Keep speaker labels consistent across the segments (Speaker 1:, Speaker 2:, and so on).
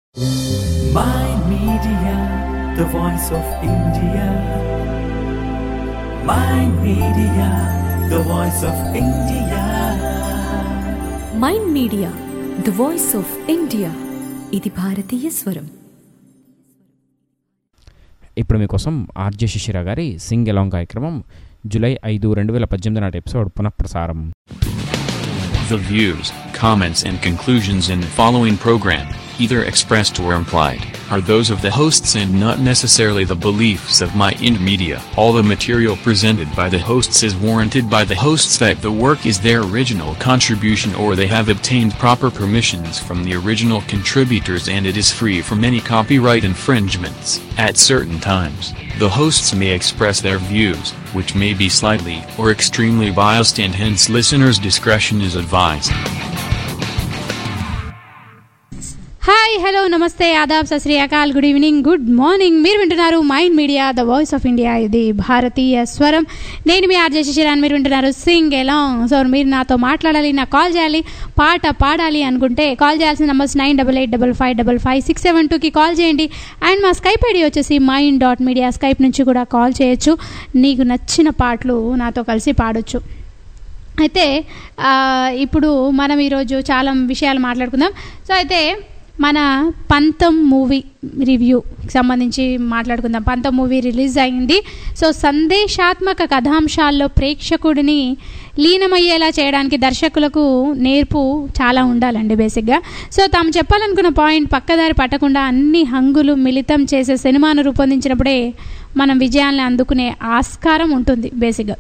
Speaker 1: My Media, the voice of India. My Media, the voice of India.
Speaker 2: Mind media the voice of India ఇది భారతీయ స్వరం
Speaker 3: ఇప్పుడు మీకోసం RJ శిశిర గారి సింగ్ ఎలాంగ్ కార్యక్రమం జూలై ఐదు రెండు వేల పద్దెనిమిది నాటి ఎపిసోడ్ పునఃప్రసారం
Speaker 4: The views, comments, and conclusions in the following program, either expressed or implied, are those of the hosts and not necessarily the beliefs of My Ind Media. All the material presented by the hosts is warranted by the hosts that the work is their original contribution or they have obtained proper permissions from the original contributors and it is free from any copyright infringements. At certain times, the hosts may express their views, which may be slightly or extremely biased and hence listeners' discretion is advised.
Speaker 5: Hi hello నమస్తే ఆదాబ్ సత్ శ్రీ అకాల్ good evening good morning మీరు వింటున్నారు Mind media the voice of India ఇది భారతీయ స్వరం నేను మీ ఆర్జే శిశిరాన్ మీరు వింటున్నారు సింగ్ ఎలాంగ్ సో మీరు నాతో మాట్లాడాలి నాకు కాల్ చేయాలి పాట పాడాలి అనుకుంటే కాల్ చేయాల్సిన numbers nine double eight double five double five six seven టూకి కాల్ చేయండి అండ్ మా స్కైప్ ఐడి వచ్చేసి మైండ్ డాట్ మీడియా స్కైప్ నుంచి కూడా కాల్ చేయొచ్చు నీకు నచ్చిన పాటలు నాతో కలిసి పాడొచ్చు అయితే ఆ, ఇప్పుడు మనం ఈరోజు చాలా విషయాలు మాట్లాడుకుందాం సో అయితే మన పంతం మూవీ రివ్యూకి సంబంధించి మాట్లాడుకుందాం పంతం మూవీ రిలీజ్ అయింది సో సందేశాత్మక కథాంశాల్లో ప్రేక్షకుడిని లీనమయ్యేలా చేయడానికి దర్శకులకు నేర్పు చాలా ఉండాలండి బేసిక్గా సో తాము చెప్పాలనుకున్న పాయింట్ పక్కదారి పట్టకుండా అన్ని హంగులు మిళితం చేసే సినిమాను రూపొందించినప్పుడే మనం విజయాన్ని అందుకునే ఆస్కారం ఉంటుంది బేసిక్గా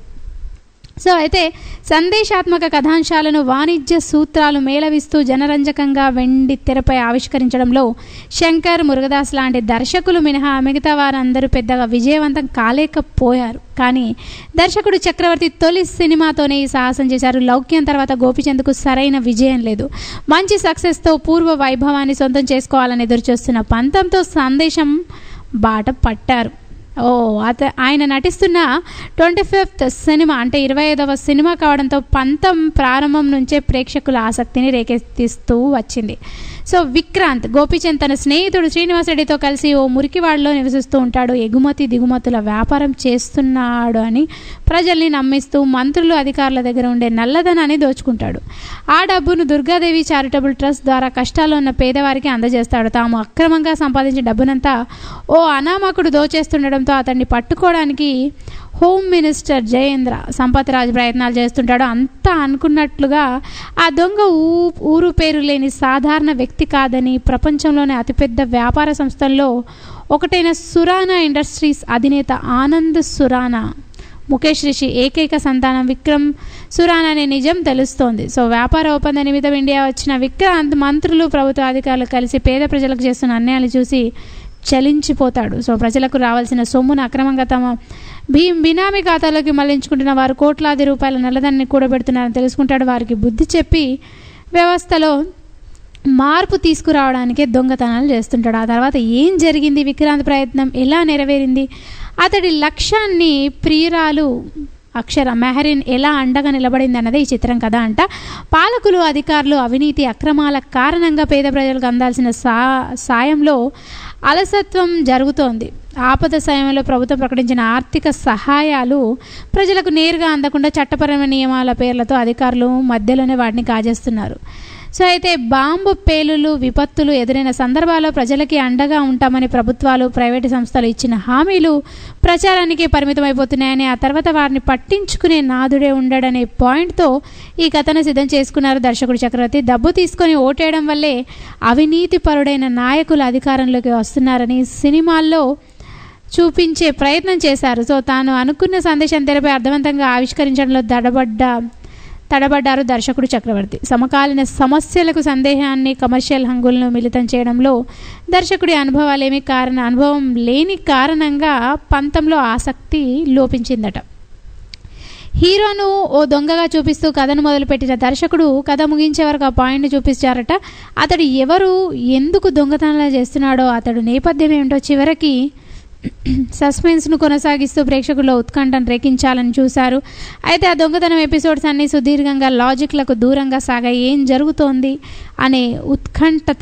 Speaker 5: సో అయితే సందేశాత్మక కథాంశాలను వాణిజ్య సూత్రాలు మేళవిస్తూ జనరంజకంగా వెండి తెరపై ఆవిష్కరించడంలో శంకర్ మురుగదాస్ లాంటి దర్శకులు మినహా మిగతా వారందరూ పెద్దగా విజయవంతం కాలేకపోయారు కానీ దర్శకుడు చక్రవర్తి తొలి సినిమాతోనే ఈ సాహసం చేశారు లౌక్యం తర్వాత గోపిచంద్కు సరైన విజయం లేదు మంచి సక్సెస్తో పూర్వ వైభవాన్ని సొంతం చేసుకోవాలని ఎదురుచూస్తున్న పంతంతో సందేశం బాట పట్టారు ఓ అత ఆయన నటిస్తున్న ట్వంటీ ఫిఫ్త్ సినిమా అంటే ఇరవై ఐదవ సినిమా కావడంతో పంతం ప్రారంభం నుంచే ప్రేక్షకుల ఆసక్తిని రేకెత్తిస్తూ వచ్చింది సో విక్రాంత్ గోపిచంద్ తన స్నేహితుడు శ్రీనివాసరెడ్డితో కలిసి ఓ మురికివాడలో నివసిస్తూ ఉంటాడు ఎగుమతి దిగుమతుల వ్యాపారం చేస్తున్నాడు అని ప్రజల్ని నమ్మిస్తూ మంత్రులు అధికారుల దగ్గర ఉండే నల్లధనాన్ని దోచుకుంటాడు ఆ డబ్బును దుర్గాదేవి చారిటబుల్ ట్రస్ట్ ద్వారా కష్టాల్లో ఉన్న పేదవారికి అందజేస్తాడు తాము అక్రమంగా సంపాదించిన డబ్బునంతా ఓ అనామకుడు దోచేస్తుండడంతో అతన్ని పట్టుకోవడానికి హోమ్ మినిస్టర్ జయేంద్ర సంపత్ రాజ్ ప్రయత్నాలు చేస్తుంటాడు అంతా అనుకున్నట్లుగా ఆ దొంగ ఊ ఊరు పేరు లేని సాధారణ వ్యక్తి కాదని ప్రపంచంలోనే అతిపెద్ద వ్యాపార సంస్థల్లో ఒకటైన సురానా ఇండస్ట్రీస్ అధినేత ఆనంద్ సురానా ముఖేష్ రిషి ఏకైక సంతానం విక్రమ్ సురాన్ అనే నిజం తెలుస్తోంది సో వ్యాపార ఒప్పంద నిమిత్తం ఇండియా వచ్చిన విక్రాంత్ మంత్రులు ప్రభుత్వ అధికారులు కలిసి పేద ప్రజలకు చేస్తున్న అన్యాయాలు చూసి చలించిపోతాడు సో ప్రజలకు రావాల్సిన సొమ్మును అక్రమంగా తమ భీ బినామీ ఖాతాలోకి మళ్లించుకుంటున్న వారు కోట్లాది రూపాయల నల్లదాన్ని కూడబెడుతున్నారని తెలుసుకుంటాడు వారికి బుద్ధి చెప్పి వ్యవస్థలో మార్పు తీసుకురావడానికే దొంగతనాలు చేస్తుంటాడు ఆ తర్వాత ఏం జరిగింది విక్రాంత్ ప్రయత్నం ఎలా నెరవేరింది అతడి లక్ష్యాన్ని ప్రియురాలు అక్షర మెహరిన్ ఎలా అండగా నిలబడింది అన్నదే ఈ చిత్రం కథ అంట పాలకులు అధికారులు అవినీతి అక్రమాల కారణంగా పేద ప్రజలకు అందాల్సిన సా సాయంలో అలసత్వం జరుగుతోంది ఆపద సమయంలో ప్రభుత్వం ప్రకటించిన ఆర్థిక సహాయాలు ప్రజలకు నేరుగా అందకుండా చట్టపరమైన నియమాల పేర్లతో అధికారులు మధ్యలోనే వాటిని కాజేస్తున్నారు సో అయితే బాంబు పేలులు విపత్తులు ఎదురైన సందర్భాల్లో ప్రజలకి అండగా ఉంటామని ప్రభుత్వాలు ప్రైవేటు సంస్థలు ఇచ్చిన హామీలు ప్రచారానికి పరిమితమైపోతున్నాయని ఆ తర్వాత వారిని పట్టించుకునే నాదుడే ఉండడనే పాయింట్తో ఈ కథను సిద్ధం చేసుకున్నారు దర్శకుడు చక్రవర్తి డబ్బు తీసుకొని ఓటేయడం వల్లే అవినీతి పరుడైన నాయకులు అధికారంలోకి వస్తున్నారని సినిమాల్లో చూపించే ప్రయత్నం చేశారు సో తాను అనుకున్న సందేశం తెరపై అర్థవంతంగా ఆవిష్కరించడంలో దడబడ్డ తడబడ్డారు దర్శకుడు చక్రవర్తి సమకాలీన సమస్యలకు సందేహాన్ని కమర్షియల్ హంగులను మిళితం చేయడంలో దర్శకుడి అనుభవాలేమి కారణ అనుభవం లేని కారణంగా పంతంలో ఆసక్తి లోపించిందట హీరోను ఓ దొంగగా చూపిస్తూ కథను మొదలుపెట్టిన దర్శకుడు కథ ముగించే వరకు ఆ పాయింట్ని చూపించారట అతడు ఎవరు ఎందుకు దొంగతనాలు చేస్తున్నాడో అతడు నేపథ్యం ఏమిటో చివరికి సస్పెన్స్ను కొనసాగిస్తూ ప్రేక్షకుల్లో ఉత్కంఠను రేకించాలని చూశారు అయితే ఆ దొంగతనం ఎపిసోడ్స్ అన్ని సుదీర్ఘంగా లాజిక్లకు దూరంగా సాగా ఏం జరుగుతోంది అనే ఉత్కంఠత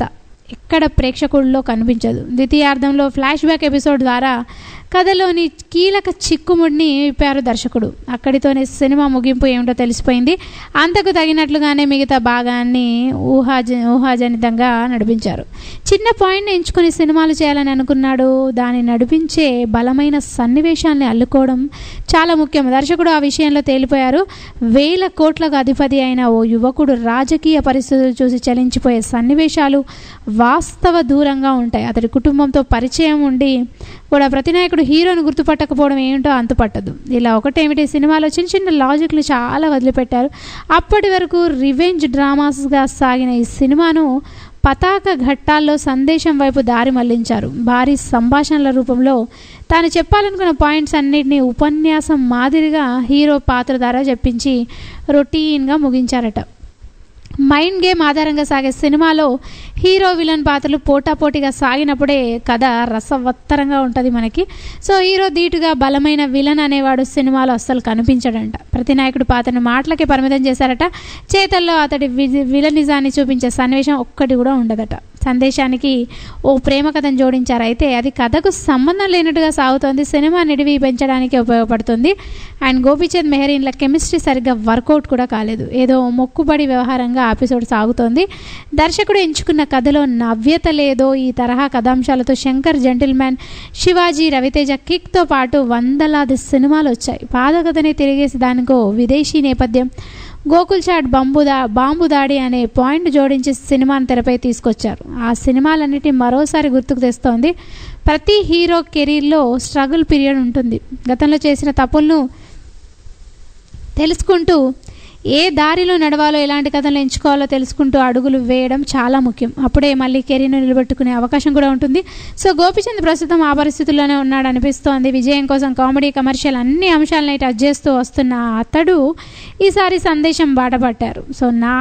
Speaker 5: ఎక్కడ ప్రేక్షకుల్లో కనిపించదు ద్వితీయార్థంలో ఫ్లాష్ బ్యాక్ ఎపిసోడ్ ద్వారా కథలోని కీలక చిక్కుముడిని విప్పారు దర్శకుడు అక్కడితోనే సినిమా ముగింపు ఏమిటో తెలిసిపోయింది అంతకు తగినట్లుగానే మిగతా భాగాన్ని ఊహాజ ఊహాజనితంగా నడిపించారు చిన్న పాయింట్ని ఎంచుకొని సినిమాలు చేయాలని అనుకున్నాడు దాన్ని నడిపించే బలమైన సన్నివేశాల్ని అల్లుకోవడం చాలా ముఖ్యం దర్శకుడు ఆ విషయంలో తేలిపోయారు వేల కోట్లకు అధిపతి అయిన ఓ యువకుడు రాజకీయ పరిస్థితులు చూసి చలించిపోయే సన్నివేశాలు వాస్తవ దూరంగా ఉంటాయి అతడి కుటుంబంతో పరిచయం ఉండి కూడా ప్రతినాయకుడు హీరోను గుర్తుపట్టకపోవడం ఏంటో అంతుపట్టదు ఇలా ఒకటేమిటి సినిమాలో చిన్న చిన్న లాజిక్లు చాలా వదిలిపెట్టారు అప్పటి వరకు రివెంజ్ డ్రామాస్గా సాగిన ఈ సినిమాను పతాక ఘట్టాల్లో సందేశం వైపు దారి మళ్లించారు భారీ సంభాషణల రూపంలో తాను చెప్పాలనుకున్న పాయింట్స్ అన్నిటినీ ఉపన్యాసం మాదిరిగా హీరో పాత్ర ద్వారా చెప్పించి రొటీన్గా ముగించారట మైండ్ గేమ్ ఆధారంగా సాగే సినిమాలో హీరో విలన్ పాత్రలు పోటాపోటీగా సాగినప్పుడే కథ రసవత్తరంగా ఉంటుంది మనకి సో హీరో ధీటుగా బలమైన విలన్ అనేవాడు సినిమాలో అస్సలు కనిపించడంట ప్రతి నాయకుడు పాత్రను మాటలకే పరిమితం చేశారట చేతల్లో అతడి వి- విలనిజాన్ని చూపించే సన్నివేశం ఒక్కటి కూడా ఉండదట సందేశానికి ఓ ప్రేమ కథను జోడించారు అయితే అది కథకు సంబంధం లేనట్టుగా సాగుతోంది సినిమా నిడివి పెంచడానికి ఉపయోగపడుతుంది అండ్ గోపీచంద్ మెహరీన్ల కెమిస్ట్రీ సరిగ్గా వర్కౌట్ కూడా కాలేదు ఏదో మొక్కుబడి వ్యవహారంగా ఎపిసోడ్ సాగుతోంది దర్శకుడు ఎంచుకున్న కథలో నవ్యత లేదో ఈ తరహా కథాంశాలతో శంకర్ జెంటిల్మ్యాన్ శివాజీ రవితేజ కిక్తో పాటు వందలాది సినిమాలు వచ్చాయి పాదకథని తిరిగేసి దానికో విదేశీ నేపథ్యం గోకుల్ చాట్ బాంబు దా బాంబు దాడి అనే పాయింట్ జోడించి సినిమాను తెరపై తీసుకొచ్చారు ఆ సినిమాలన్నిటిని మరోసారి గుర్తుకు తెస్తోంది ప్రతి హీరో కెరీర్లో స్ట్రగుల్ పీరియడ్ ఉంటుంది గతంలో చేసిన తప్పులను తెలుసుకుంటూ ఏ దారిలో నడవాలో ఎలాంటి కథలు ఎంచుకోవాలో తెలుసుకుంటూ అడుగులు వేయడం చాలా ముఖ్యం అప్పుడే మళ్ళీ కెరీర్ను నిలబెట్టుకునే అవకాశం కూడా ఉంటుంది సో గోపిచంద్ ప్రస్తుతం ఆ పరిస్థితుల్లోనే ఉన్నాడు అనిపిస్తోంది విజయం కోసం కామెడీ కమర్షియల్ అన్ని అంశాలను టచ్ చేస్తూ వస్తున్న అతడు ఈసారి సందేశం బాటపట్టారు సో నా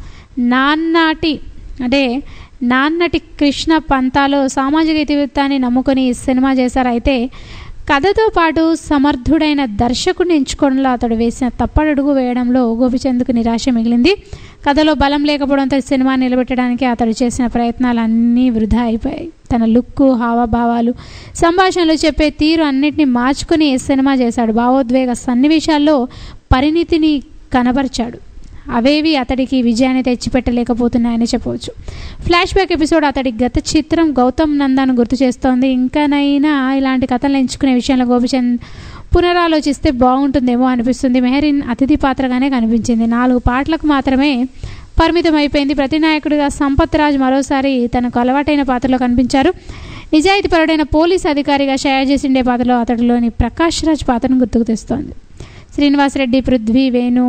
Speaker 5: నాన్నటి అంటే నాన్నటి కృష్ణ పంతాలో సామాజిక ఇతివృత్తాన్ని నమ్ముకొని ఈ సినిమా చేశారు అయితే కథతో పాటు సమర్థుడైన దర్శకుడిని ఎంచుకోవడంలో అతడు వేసిన తప్పడడుగు వేయడంలో గోపిచంద్కు నిరాశ మిగిలింది కథలో బలం లేకపోవడంతో సినిమా నిలబెట్టడానికి అతడు చేసిన ప్రయత్నాలు అన్నీ వృధా అయిపోయాయి తన లుక్కు హావభావాలు సంభాషణలు చెప్పే తీరు అన్నిటిని మార్చుకుని ఈ సినిమా చేశాడు భావోద్వేగ సన్నివేశాల్లో పరిణితిని కనబరిచాడు అవేవి అతడికి విజయాన్ని తెచ్చిపెట్టలేకపోతున్నాయని చెప్పవచ్చు ఫ్లాష్ బ్యాక్ ఎపిసోడ్ అతడి గత చిత్రం గౌతమ్ నందాను గుర్తు చేస్తోంది ఇంకానైనా ఇలాంటి కథలు ఎంచుకునే విషయంలో గోపిచంద్ పునరాలోచిస్తే బాగుంటుందేమో అనిపిస్తుంది మెహరిన్ అతిథి పాత్రగానే కనిపించింది నాలుగు పాటలకు మాత్రమే పరిమితం అయిపోయింది ప్రతినాయకుడిగా సంపత్ రాజ్ మరోసారి తనకు అలవాటైన పాత్రలో కనిపించారు నిజాయితీపరుడైన పోలీస్ అధికారిగా షయాజీ సిండే పాత్రలో అతడిలోని ప్రకాష్ రాజ్ పాత్రను గుర్తుకు తెస్తోంది శ్రీనివాసరెడ్డి పృథ్వీ వేణు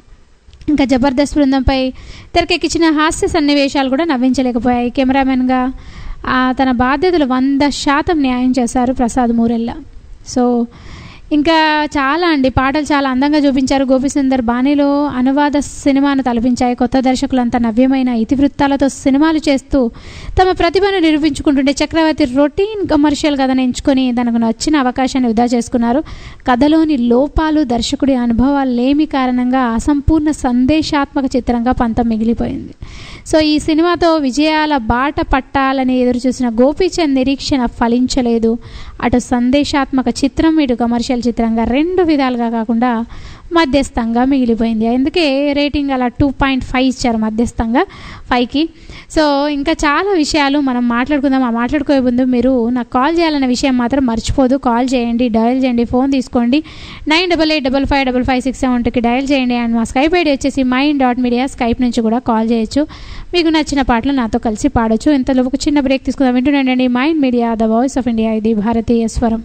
Speaker 5: ఇంకా జబర్దస్త్ బృందంపై తెరకెక్కించిన హాస్య సన్నివేశాలు కూడా నవ్వించలేకపోయాయి కెమెరామెన్గా ఆ, తన బాధ్యతలు వంద శాతం న్యాయం చేశారు ప్రసాద్ మూరెల్లా సో ఇంకా చాలా అండి పాటలు చాలా అందంగా చూపించారు గోపిసుందర్ బాణిలో అనువాద సినిమాను తలపించాయి కొత్త దర్శకులంతా నవ్యమైన ఇతివృత్తాలతో సినిమాలు చేస్తూ తమ ప్రతిభను నిరూపించుకుంటుంటే చక్రవర్తి రొటీన్ కమర్షియల్ కథను ఎంచుకొని తనకు నచ్చిన అవకాశాన్ని వృధా చేసుకున్నారు కథలోని లోపాలు దర్శకుడి అనుభవాలు లేమి కారణంగా అసంపూర్ణ సందేశాత్మక చిత్రంగా పంతం మిగిలిపోయింది సో ఈ సినిమాతో విజయాల బాట పట్టాలని ఎదురుచూసిన గోపీచంద్ నిరీక్షణ ఫలించలేదు అటు సందేశాత్మక చిత్రం ఇటు కమర్షియల్ చిత్రంగా రెండు విధాలుగా కాకుండా మధ్యస్థంగా మిగిలిపోయింది అందుకే రేటింగ్ అలా టూ పాయింట్ ఫైవ్ ఇచ్చారు మధ్యస్థంగా ఫైవ్కి సో ఇంకా చాలా విషయాలు మనం మాట్లాడుకుందాం ఆ మాట్లాడుకోే ముందు మీరు నాకు కాల్ చేయాలన్న విషయం మాత్రం మర్చిపోదు కాల్ చేయండి డయల్ చేయండి ఫోన్ తీసుకోండి nine double eight double five double five six సెవెన్కి డయల్ చేయండి అండ్ మా స్కైప్ ఐడి వచ్చేసి మైండ్ డాట్ మీడియా స్కైప్ నుంచి కూడా కాల్ చేయొచ్చు మీకు నచ్చిన పాటలు నాతో కలిసి పాడొచ్చు ఇంతలో ఒక చిన్న బ్రేక్ తీసుకుందాం వింటుండండి Mind media the voice of India ఇది భారతీయ స్వరం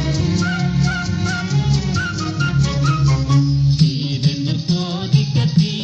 Speaker 6: తీరెను కోరిక తీ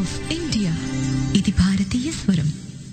Speaker 2: ఆఫ్ ఇండియా ఇది భారతీయ స్వరం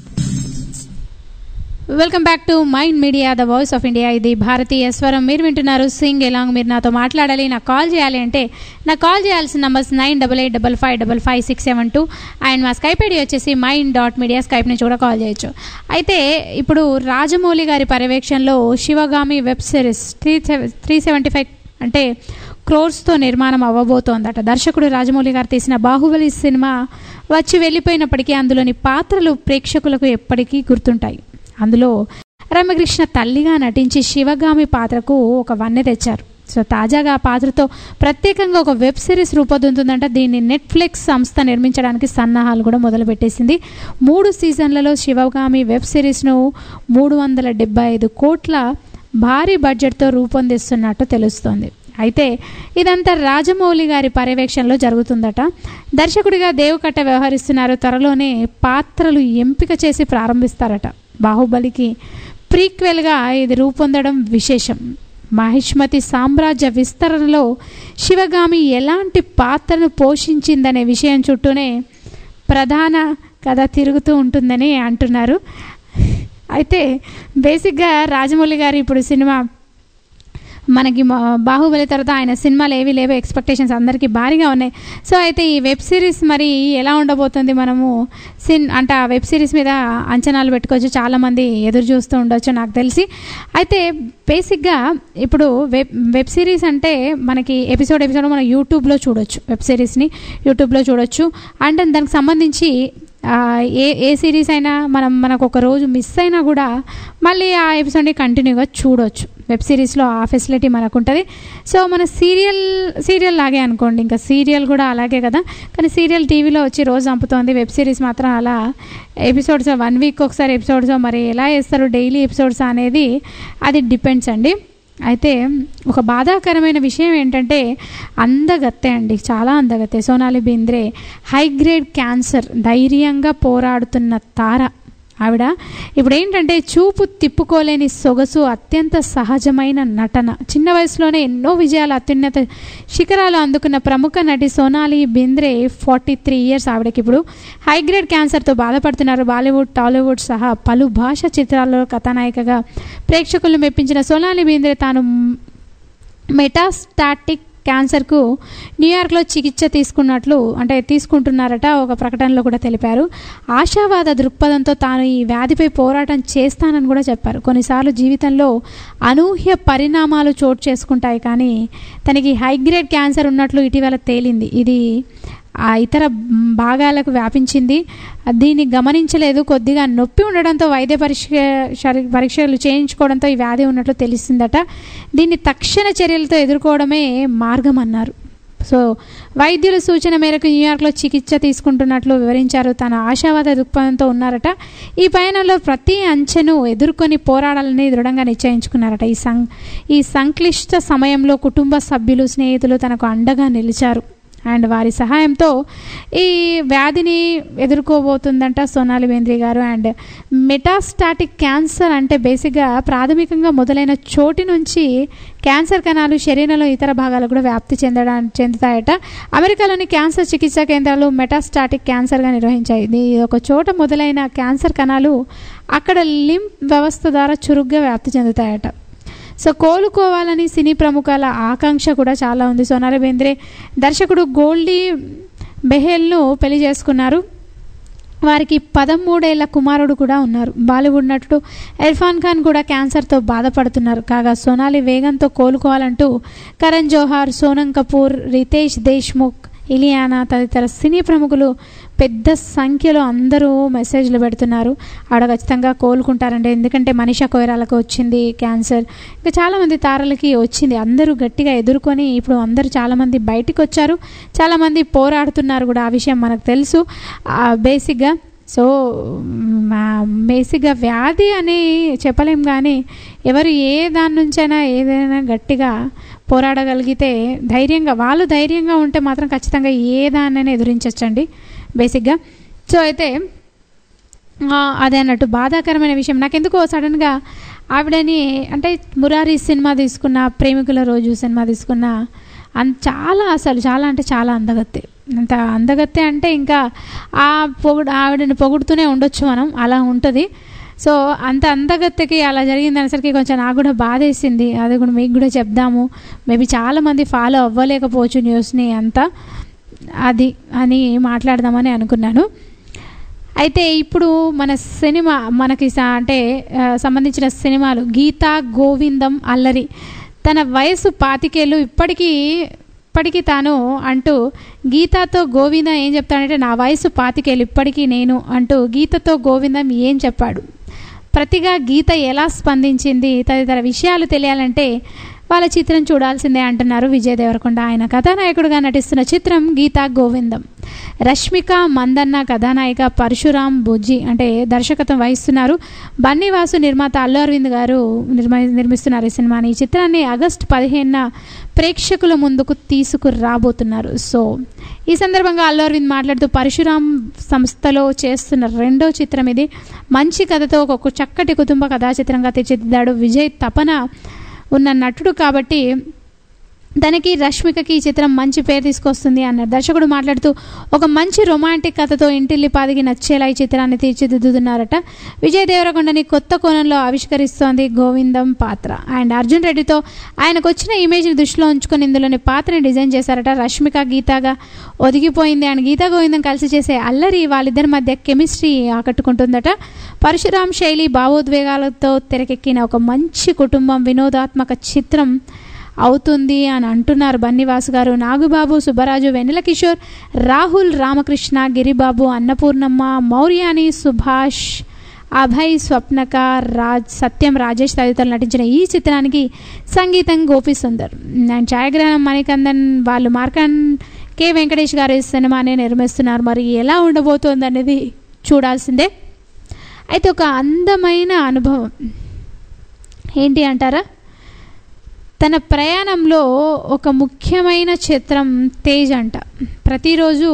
Speaker 5: welcome back to mind media the voice of India ఇది భారతీయ స్వరం మీరు వింటున్నారు సింగ్ ఎలాంగ్ మీరు నాతో మాట్లాడాలి నాకు కాల్ చేయాలి అంటే నాకు కాల్ చేయాల్సిన numbers nine double eight double five double five six seven two and మా స్కైప్ ఐడి వచ్చేసి మైండ్ డాట్ మీడియా స్కైప్ నుంచి కూడా కాల్ చేయొచ్చు అయితే ఇప్పుడు రాజమౌళి గారి పర్యవేక్షణలో Sivagami web series three three seventy five అంటే క్రోర్స్తో నిర్మాణం అవ్వబోతోందట దర్శకుడు రాజమౌళి గారు తీసిన బాహుబలి సినిమా వచ్చి వెళ్ళిపోయినప్పటికీ అందులోని పాత్రలు ప్రేక్షకులకు ఎప్పటికీ గుర్తుంటాయి అందులో రమకృష్ణ తల్లిగా నటించి శివగామి పాత్రకు ఒక వన్నె తెచ్చారు సో తాజాగా ఆ పాత్రతో ప్రత్యేకంగా ఒక వెబ్ సిరీస్ రూపొందుతుందంట దీన్ని నెట్ఫ్లిక్స్ సంస్థ నిర్మించడానికి సన్నాహాలు కూడా మొదలుపెట్టేసింది మూడు సీజన్లలో శివగామి వెబ్ సిరీస్ను మూడు వందల డెబ్బై ఐదు కోట్ల భారీ బడ్జెట్తో రూపొందిస్తున్నట్టు తెలుస్తోంది అయితే ఇదంతా రాజమౌళి గారి పర్యవేక్షణలో జరుగుతుందట దర్శకుడిగా దేవకట్ట వ్యవహరిస్తున్నారు త్వరలోనే పాత్రలు ఎంపిక చేసి ప్రారంభిస్తారట బాహుబలికి ప్రీక్వెల్గా ఇది రూపొందడం విశేషం మహిష్మతి సామ్రాజ్య విస్తరణలో శివగామి ఎలాంటి పాత్రను పోషించిందనే విషయం చుట్టూనే ప్రధాన కథ తిరుగుతూ ఉంటుందని అంటున్నారు అయితే బేసిక్గా రాజమౌళి గారు ఇప్పుడు సినిమా మనకి మా- బాహుబలి తర్వాత ఆయన సినిమాలు ఏవి లేవో ఎక్స్పెక్టేషన్స్ అందరికీ భారీగా ఉన్నాయి సో అయితే ఈ వెబ్ సిరీస్ మరి ఎలా ఉండబోతుంది మనము సిన్ అంటే ఆ వెబ్ సిరీస్ మీద అంచనాలు పెట్టుకోవచ్చు చాలామంది ఎదురు చూస్తూ ఉండొచ్చు నాకు తెలిసి అయితే బేసిక్గా ఇప్పుడు వెబ్ వెబ్ సిరీస్ అంటే మనకి ఎపిసోడ్ ఎపిసోడ్ మనం యూట్యూబ్లో చూడొచ్చు వెబ్ సిరీస్ని యూట్యూబ్లో చూడొచ్చు అండ్ దానికి సంబంధించి ఆ, ఏ ఏ సిరీస్ అయినా మనం మనకు ఒక రోజు మిస్ అయినా కూడా మళ్ళీ ఆ ఎపిసోడ్ని కంటిన్యూగా చూడొచ్చు వెబ్ సిరీస్లో ఆ ఫెసిలిటీ మనకు ఉంటుంది సో మన సీరియల్ సీరియల్ లాగే అనుకోండి ఇంకా సీరియల్ కూడా అలాగే కదా కానీ సీరియల్ టీవీలో వచ్చి రోజు చంపుతోంది వెబ్ సిరీస్ మాత్రం అలా ఎపిసోడ్స్ వన్ వీక్ ఒకసారి ఎపిసోడ్స్ మరి ఎలా వేస్తారు డైలీ ఎపిసోడ్స్ అనేది అది డిపెండ్స్ అండి అయితే ఒక బాధాకరమైన విషయం ఏంటంటే అందగత్తె అండి చాలా అందగత్తె Sonali Bendre high grade cancer ధైర్యంగా పోరాడుతున్న తార ఆవిడ ఇప్పుడు ఏంటంటే చూపు తిప్పుకోలేని సొగసు అత్యంత సహజమైన నటన చిన్న వయసులోనే ఎన్నో విజయాలు అత్యున్నత శిఖరాలు అందుకున్న ప్రముఖ నటి Sonali Bendre forty three years ఆవిడకి ఇప్పుడు హై గ్రేడ్ క్యాన్సర్తో బాధపడుతున్నారు బాలీవుడ్ టాలీవుడ్ సహా పలు భాష చిత్రాల్లో కథానాయికగా ప్రేక్షకులను మెప్పించిన సోనాలి బింద్రే తాను మెటాస్టాటిక్ క్యాన్సర్కు న్యూయార్క్లో చికిత్స తీసుకున్నట్లు అంటే తీసుకుంటున్నారట ఒక ప్రకటనలో కూడా తెలిపారు ఆశావాద దృక్పథంతో తాను ఈ వ్యాధిపై పోరాటం చేస్తానని కూడా చెప్పారు కొన్నిసార్లు జీవితంలో అనూహ్య పరిణామాలు చోటు చేసుకుంటాయి కానీ తనకి హై గ్రేడ్ క్యాన్సర్ ఉన్నట్లు ఇటీవల తేలింది ఇది ఆ ఇతర భాగాలకు వ్యాపించింది దీన్ని గమనించలేదు కొద్దిగా నొప్పి ఉండడంతో వైద్య పరీక్ష శరీ- పరీక్షలు చేయించుకోవడంతో ఈ వ్యాధి ఉన్నట్లు తెలిసిందట దీన్ని తక్షణ చర్యలతో ఎదుర్కోవడమే మార్గం అన్నారు సో వైద్యుల సూచన మేరకు న్యూయార్క్లో చికిత్స తీసుకుంటున్నట్లు వివరించారు తన ఆశావాద దృక్పథంతో ఉన్నారట ఈ పయనంలో ప్రతి అంచెను ఎదుర్కొని పోరాడాలని దృఢంగా నిశ్చయించుకున్నారట ఈ సం ఈ సంక్లిష్ట సమయంలో కుటుంబ సభ్యులు స్నేహితులు తనకు అండగా నిలిచారు అండ్ వారి సహాయంతో ఈ వ్యాధిని ఎదుర్కోబోతుందంట సోనాలి బేంద్రి గారు అండ్ మెటాస్టాటిక్ క్యాన్సర్ అంటే బేసిక్గా ప్రాథమికంగా మొదలైన చోటి నుంచి క్యాన్సర్ కణాలు శరీరంలో ఇతర భాగాలు కూడా వ్యాప్తి చెందడా చెందుతాయట అమెరికాలోని క్యాన్సర్ చికిత్సా కేంద్రాలు మెటాస్టాటిక్ క్యాన్సర్గా నిర్వహించాయి ఇది ఒక చోట మొదలైన క్యాన్సర్ కణాలు అక్కడ లింప్ వ్యవస్థ ద్వారా చురుగ్గా వ్యాప్తి చెందుతాయట సో కోలుకోవాలని సినీ ప్రముఖుల ఆకాంక్ష కూడా చాలా ఉంది సోనాలి బేంద్రే దర్శకుడు గోల్డీ బెహెల్ను పెళ్లి చేసుకున్నారు వారికి పదమూడేళ్ల కుమారుడు కూడా ఉన్నారు బాలీవుడ్ నటుడు ఇర్ఫాన్ ఖాన్ కూడా క్యాన్సర్తో బాధపడుతున్నారు కాగా సోనాలి వేగంతో కోలుకోవాలంటూ కరణ్ జోహార్ సోనం కపూర్ రితేష్ దేశ్ముఖ్ ఇలియానా తదితర సినీ ప్రముఖులు పెద్ద సంఖ్యలో అందరూ మెసేజ్లు పెడుతున్నారు ఆవిడ ఖచ్చితంగా కోలుకుంటారండి ఎందుకంటే మనీషా కొయిరాలకు వచ్చింది క్యాన్సర్ ఇంకా చాలామంది తారలకి వచ్చింది అందరూ గట్టిగా ఎదుర్కొని ఇప్పుడు అందరూ చాలామంది బయటికి వచ్చారు చాలామంది పోరాడుతున్నారు కూడా ఆ విషయం మనకు తెలుసు ఆ, బేసిక్గా సో మా- బేసిక్గా వ్యాధి అని చెప్పలేం కానీ ఎవరు ఏ దాని నుంచైనా ఏదైనా గట్టిగా పోరాడగలిగితే ధైర్యంగా వాళ్ళు ధైర్యంగా ఉంటే మాత్రం ఖచ్చితంగా ఏ దాన్నైనా ఎదురించవచ్చండి బేసిక్గా సో అయితే ఆ, అదే అన్నట్టు బాధాకరమైన విషయం నాకెందుకో సడన్గా ఆవిడని అంటే మురారి సినిమా తీసుకున్న ప్రేమికుల రోజు సినిమా తీసుకున్న అన్ చాలా అసలు చాలా అంటే చాలా అందగత్తే అంత అందగత్తే అంటే ఇంకా ఆ పొగుడు ఆవిడని పొగుడుతూనే ఉండొచ్చు మనం అలా ఉంటుంది సో అంత అందగత్తెకి అలా జరిగింది అనేసరికి కొంచెం నాకు కూడా బాధేసింది అది కూడా మీకు కూడా చెప్దాము మేబీ చాలామంది ఫాలో అవ్వలేకపోవచ్చు న్యూస్ని అంతా అది అని మాట్లాడదామని అనుకున్నాను అయితే ఇప్పుడు మన సినిమా మనకి స- అంటే ఆ, సంబంధించిన సినిమాలు గీత గోవిందం అల్లరి తన వయసు పాతికేళ్ళు ఇప్పటికీ ఇప్పటికీ తాను అంటూ గీతతో గోవిందం ఏం చెప్తాడంటే నా వయసు పాతికేళ్ళు ఇప్పటికీ నేను అంటూ గీతతో గోవిందం ఏం చెప్పాడు ప్రతిగా గీత ఎలా స్పందించింది తదితర విషయాలు తెలియాలంటే వాళ్ళ చిత్రం చూడాల్సిందే అంటున్నారు విజయ్ దేవరకొండ ఆయన కథానాయకుడిగా నటిస్తున్న చిత్రం గీతా గోవిందం రష్మిక మందన్న కథానాయిక పరశురాం బుజ్జి అంటే దర్శకత్వం వహిస్తున్నారు బన్నీవాసు నిర్మాత అల్లు అరవింద్ గారు నిర్మ నిర్మిస్తున్నారు ఈ సినిమాని ఈ చిత్రాన్ని ఆగస్టు పదిహేనున ప్రేక్షకుల ముందుకు తీసుకురాబోతున్నారు సో ఈ సందర్భంగా అల్లు అరవింద్ మాట్లాడుతూ పరశురాం సంస్థలో చేస్తున్న రెండో చిత్రం ఇది మంచి కథతో ఒక చక్కటి కుటుంబ కథా చిత్రంగా తీర్చిదిద్దాడు విజయ్ తపన ఉన్న నటుడు కాబట్టి తనకి రష్మికకి ఈ చిత్రం మంచి పేరు తీసుకొస్తుంది అన్నారు దర్శకుడు మాట్లాడుతూ ఒక మంచి రొమాంటిక్ కథతో ఇంటిల్లిపాదికి నచ్చేలా ఈ చిత్రాన్ని తీర్చిదిద్దుతున్నారట విజయ్ దేవరకొండని కొత్త కోణంలో ఆవిష్కరిస్తోంది గోవిందం పాత్ర అండ్ అర్జున్ రెడ్డితో ఆయనకు వచ్చిన ఇమేజ్ని దృష్టిలో ఉంచుకొని ఇందులోని పాత్రని డిజైన్ చేశారట రష్మిక గీతాగా ఒదిగిపోయింది అండ్ గీతా గోవిందం కలిసి చేసే అల్లరి వాళ్ళిద్దరి మధ్య కెమిస్ట్రీ ఆకట్టుకుంటుందట పరశురాం శైలి భావోద్వేగాలతో తెరకెక్కిన ఒక మంచి కుటుంబం వినోదాత్మక చిత్రం అవుతుంది అని అంటున్నారు బన్నివాసు గారు నాగుబాబు సుబ్బరాజు వెన్నెల కిషోర్ రాహుల్ రామకృష్ణ గిరిబాబు అన్నపూర్ణమ్మ మౌర్యాని సుభాష్ అభయ్ స్వప్నక రాజ్ సత్యం రాజేష్ తదితరులు నటించిన ఈ చిత్రానికి సంగీతం గోపి సుందర్ అండ్ ఛాయాగ్రహణం మణికందన్ వాళ్ళు మార్కన్ కె వెంకటేష్ గారు ఈ సినిమాని నిర్మిస్తున్నారు మరి ఎలా ఉండబోతోంది అనేది చూడాల్సిందే అయితే ఒక అందమైన అనుభవం ఏంటి అంటారా తన ప్రయాణంలో ఒక ముఖ్యమైన చిత్రం తేజ్ అంట ప్రతిరోజు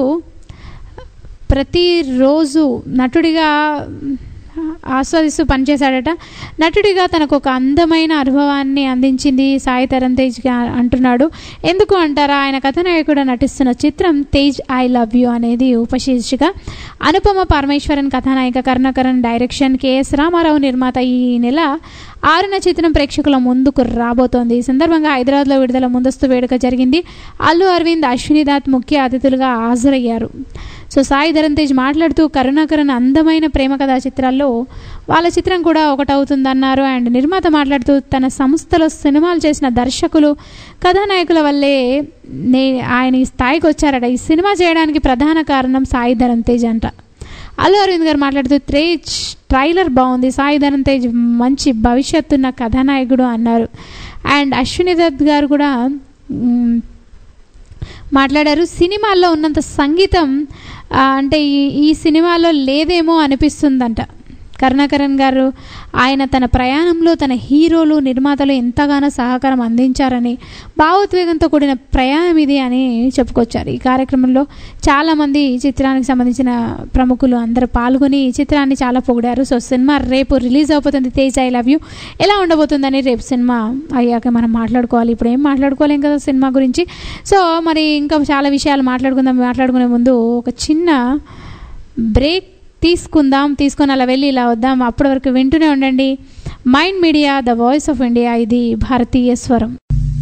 Speaker 5: ప్రతిరోజు నటుడిగా ఆస్వాదిస్తూ పనిచేశాడట నటుడిగా తనకు ఒక అందమైన అనుభవాన్ని అందించింది సాయి తరణ్ తేజ్ గా- అంటున్నాడు ఎందుకు అంటారా ఆయన కథానాయకుడు నటిస్తున్న చిత్రం తేజ్ ఐ లవ్ యూ అనేది ఉపశీర్షిక అనుపమ పరమేశ్వరన్ కథానాయిక కరుణాకరన్ డైరెక్షన్ కెఎస్ రామారావు నిర్మాత ఈ నెల ఆరున చిత్రం ప్రేక్షకుల ముందుకు రాబోతోంది ఈ సందర్భంగా హైదరాబాద్లో విడుదల ముందస్తు వేడుక జరిగింది అల్లు అరవింద్ అశ్విని దాత్ ముఖ్య అతిథులుగా హాజరయ్యారు సో సాయి ధరమ్ తేజ్ మాట్లాడుతూ కరుణాకరన్ అందమైన ప్రేమ కథా చిత్రాల్లో వాళ్ళ చిత్రం కూడా ఒకటవుతుందన్నారు అండ్ నిర్మాత మాట్లాడుతూ తన సంస్థలో సినిమాలు చేసిన దర్శకులు కథానాయకుల వల్లే నే ఆయన ఈ స్థాయికి వచ్చారట ఈ సినిమా చేయడానికి ప్రధాన కారణం సాయి ధరమ్ తేజ్ అంట అల్లు అరవింద్ గారు మాట్లాడుతూ తేజ్ ట్రైలర్ బాగుంది సాయి ధరమ్ తేజ్ మంచి భవిష్యత్తున్న కథానాయకుడు అన్నారు అండ్ అశ్విని దత్ గారు కూడా మ్, మాట్లాడారు సినిమాల్లో ఉన్నంత సంగీతం ఆ, అంటే ఈ ఈ సినిమాలో లేదేమో అనిపిస్తుందంట కరుణాకరన్ గారు ఆయన తన ప్రయాణంలో తన హీరోలు నిర్మాతలు ఎంతగానో సహకారం అందించారని భావోద్వేగంతో కూడిన ప్రయాణం ఇది అని చెప్పుకొచ్చారు ఈ కార్యక్రమంలో చాలామంది ఈ చిత్రానికి సంబంధించిన ప్రముఖులు అందరూ పాల్గొని ఈ చిత్రాన్ని చాలా పొగిడారు సో సినిమా రేపు రిలీజ్ అయిపోతుంది తేజ్ ఐ లవ్ యూ ఎలా ఉండబోతుందని రేపు సినిమా అయ్యాక మనం మాట్లాడుకోవాలి ఇప్పుడు ఏం మాట్లాడుకోలేం కదా సినిమా గురించి సో మరి ఇంకా చాలా విషయాలు మాట్లాడుకుందాం మాట్లాడుకునే ముందు ఒక చిన్న బ్రేక్ తీసుకుందాం తీసుకొని అలా వెళ్ళి ఇలా వద్దాం అప్పటి వరకు వింటూనే ఉండండి Mind media the voice of India ఇది భారతీయ స్వరం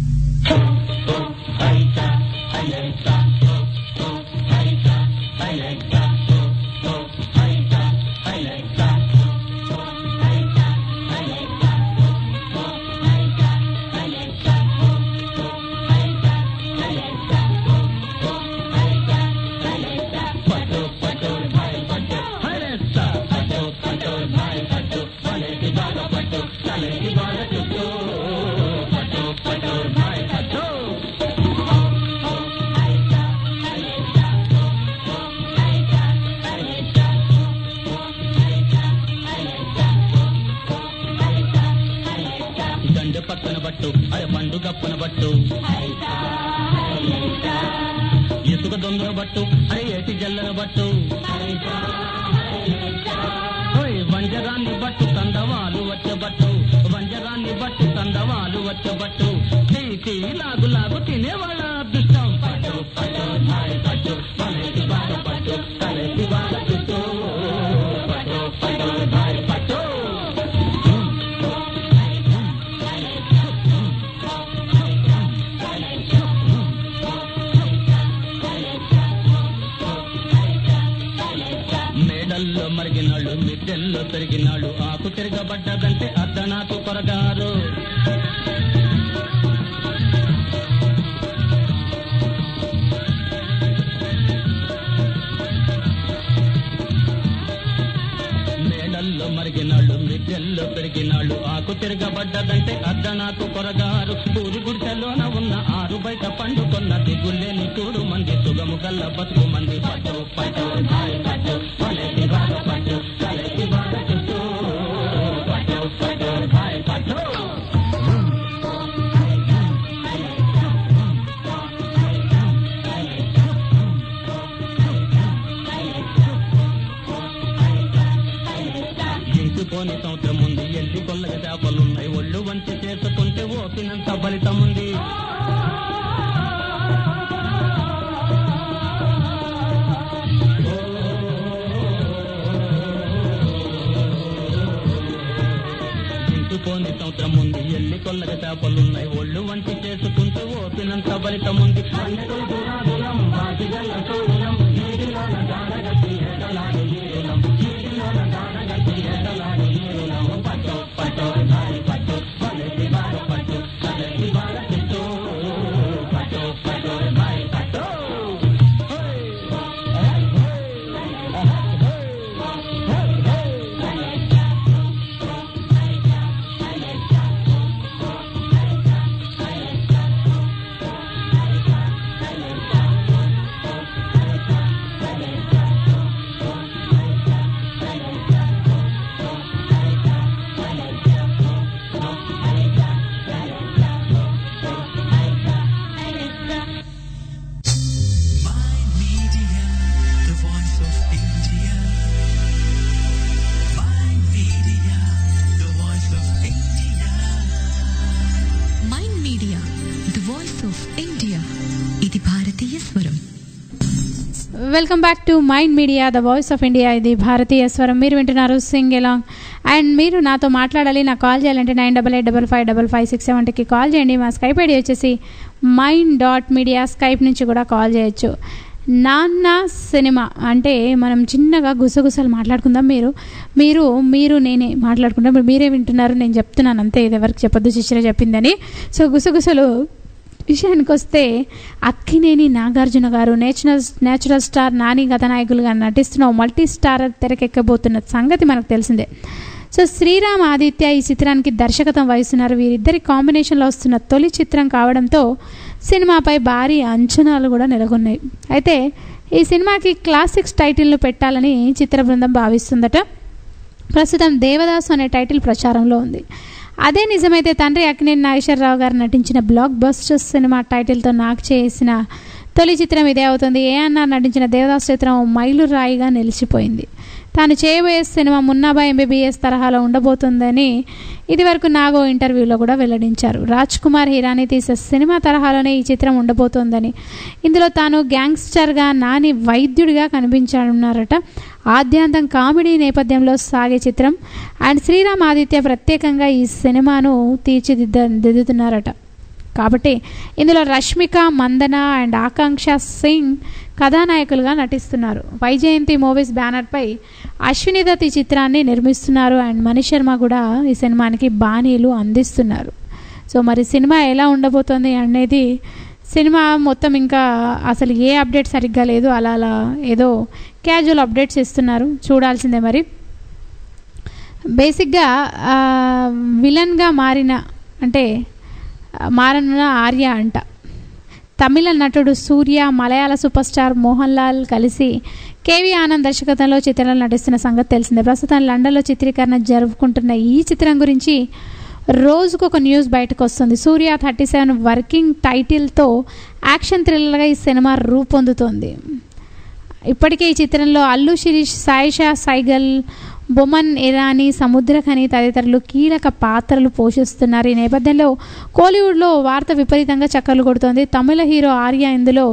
Speaker 6: దండ పక్కన పట్టు అరే పండు కప్పన పట్టు ఇసుక దొంగ పట్టు అరే ఏటి జల్లన పట్టు ఓయ్ వంజరాన్ని బట్టు తందవాలు వచ్చే బట్టు వంజరాన్ని బట్టు తందవాలు వచ్చే బట్టు తీసి లాగు లాగు తినేవాళ్ళ అదృష్టం పట్టు పట్టు హాయ్ పట్టు తలెత్తి బాగా పట్టు తలెత్తి బాగా చుట్టూ పట్టు పట్టు భారీ పట్టు మేడల్లో మరిగినాళ్ళు మిద్దెల్లో పెరిగినాళ్ళు ఆకు తిరగబడ్డదంటే అర్ధనాకు కొరగారు మేడల్లో మరిగినాళ్ళు మిద్దెల్లో పెరిగినాళ్ళు ఆకు తిరగబడ్డదంటే అర్ధనాకు కొరగారు ఊరి గుడిసెలోన ఉన్న ఆరు బయట పండుకొన్న దిగులేని చూడు మంది సుగము గల్ల బతుకు మంది పట్టు పట్టు భారీ పట్టు తలెత్తి బాగా పట్టు తలెత్తి బాగా చుట్టూ పట్టు పట్టు భారీ పట్టు ఇంచుకోని సంవత్సరం ఉంది ఎల్లి కొల్లగ చేపలున్నాయి ఒళ్ళు వంచి చేసుకుంటే ఓపినంత ఫలితం ఉంది ఇంచుకోని సంవత్సరం ఉంది ఎల్లి కొల్లగ చేపలున్నాయి ఒళ్ళు వంచి చేసుకుంటే ఓపినంత ఫలితం ఉంది అన్నెలు దురాదులం, వాటిగల్ల సౌర్యం, నీటిలోన దానగట్టి ఎడలాడు ఈరులం, నీటిలోన దానగట్టి ఎడలాడు ఈరులం. పట్టు, పట్టు, భారీ పట్టు, వలెత్తి బార పట్టు, తలెత్తి బార చుట్టూ. పట్టు, పట్టు, భారీ పట్టు.
Speaker 1: Media, the voice of India. Mind Media, the voice of India.
Speaker 2: Mind media the voice of India ఇది భారతీయ స్వరం
Speaker 5: welcome back to mind media the voice of India ఇది భారతీయ స్వరం మీరు వింటున్నారు సింగ్ ఎలాంగ్ అండ్ మీరు నాతో మాట్లాడాలి నాకు కాల్ చేయాలంటే nine double eight double five double five six సెవెంటీకి కాల్ చేయండి మా స్కైప్ ఐడి వచ్చేసి మైండ్ డాట్ మీడియా స్కైప్ నుంచి కూడా కాల్ చేయొచ్చు నాన్న సినిమా అంటే మనం చిన్నగా గుసగుసలు మాట్లాడుకుందాం మీరు మీరు మీరు నేనే మాట్లాడుకుంటాం ఇప్పుడు మీరే వింటున్నారు నేను చెప్తున్నాను అంతే ఇది ఎవరికి చెప్పొద్దు శిష్యులే చెప్పిందని సో గుసగుసలు విషయానికి వస్తే అక్కినేని నాగార్జున గారు నేచురల్ నేచురల్ స్టార్ నాని కథానాయకులుగా నటిస్తున్న ఓ మల్టీ స్టార్ తెరకెక్కబోతున్న సంగతి మనకు తెలిసిందే సో శ్రీరామ్ ఆదిత్య ఈ చిత్రానికి దర్శకత్వం వహిస్తున్నారు వీరిద్దరి కాంబినేషన్లో వస్తున్న తొలి చిత్రం కావడంతో సినిమాపై భారీ అంచనాలు కూడా నెలకొన్నాయి అయితే ఈ సినిమాకి క్లాసిక్స్ టైటిల్ను పెట్టాలని చిత్ర బృందం భావిస్తుందట ప్రస్తుతం దేవదాసు అనే టైటిల్ ప్రచారంలో ఉంది అదే నిజమైతే తండ్రి అక్కినేని నాగేశ్వరరావు గారు నటించిన బ్లాక్ బస్టర్ సినిమా టైటిల్తో నాకు చేసిన తొలి చిత్రం ఇదే అవుతుంది ఏఎన్ఆర్ నటించిన దేవదాస్ చిత్రం ఓ మైలురాయిగా నిలిచిపోయింది తాను చేయబోయే సినిమా మున్నాబా ఎంబీబీఎస్ తరహాలో ఉండబోతుందని ఇదివరకు నాగో ఇంటర్వ్యూలో కూడా వెల్లడించారు రాజ్ కుమార్ హిరానీ తీసే సినిమా తరహాలోనే ఈ చిత్రం ఉండబోతోందని ఇందులో తాను గ్యాంగ్స్టర్గా నాని వైద్యుడిగా కనిపించనున్నారట ఆద్యాంతం కామెడీ నేపథ్యంలో సాగే చిత్రం అండ్ శ్రీరామ్ ఆదిత్య ప్రత్యేకంగా ఈ సినిమాను తీర్చిదిద్ద దిద్దుతున్నారట కాబట్టి ఇందులో రష్మిక మందన అండ్ ఆకాంక్ష సింగ్ కథానాయకులుగా నటిస్తున్నారు వైజయంతి మూవీస్ బ్యానర్పై అశ్విని దత్ ఈ చిత్రాన్ని నిర్మిస్తున్నారు అండ్ మనీష్ శర్మ కూడా ఈ సినిమానికి బాణీలు అందిస్తున్నారు సో మరి సినిమా ఎలా ఉండబోతోంది అనేది సినిమా మొత్తం ఇంకా అసలు ఏ అప్డేట్ సరిగ్గా లేదు అలా అలా ఏదో క్యాజువల్ అప్డేట్స్ ఇస్తున్నారు చూడాల్సిందే మరి బేసిక్గా ఆ, విలన్గా మారిన అంటే ఆ, మారనున్న ఆర్య అంట తమిళ నటుడు సూర్య మలయాళ సూపర్ స్టార్ మోహన్ లాల్ కలిసి కేవీ ఆనంద్ దర్శకత్వంలో చిత్రంలో నటిస్తున్న సంగతి తెలిసిందే ప్రస్తుతం లండన్లో చిత్రీకరణ జరుపుకుంటున్న ఈ చిత్రం గురించి రోజుకు ఒక న్యూస్ బయటకు వస్తుంది సూర్య థర్టీ సెవెన్ వర్కింగ్ టైటిల్తో యాక్షన్ థ్రిల్లర్గా ఈ సినిమా రూపొందుతోంది ఇప్పటికే ఈ చిత్రంలో అల్లు శిరీష్ సాయిషా సైగల్ బొమన్ ఇరానీ సముద్రఖని తదితరులు కీలక పాత్రలు పోషిస్తున్నారు ఈ నేపథ్యంలో కోలీవుడ్లో వార్త విపరీతంగా చక్కర్లు కొడుతోంది తమిళ హీరో ఆర్య ఇందులో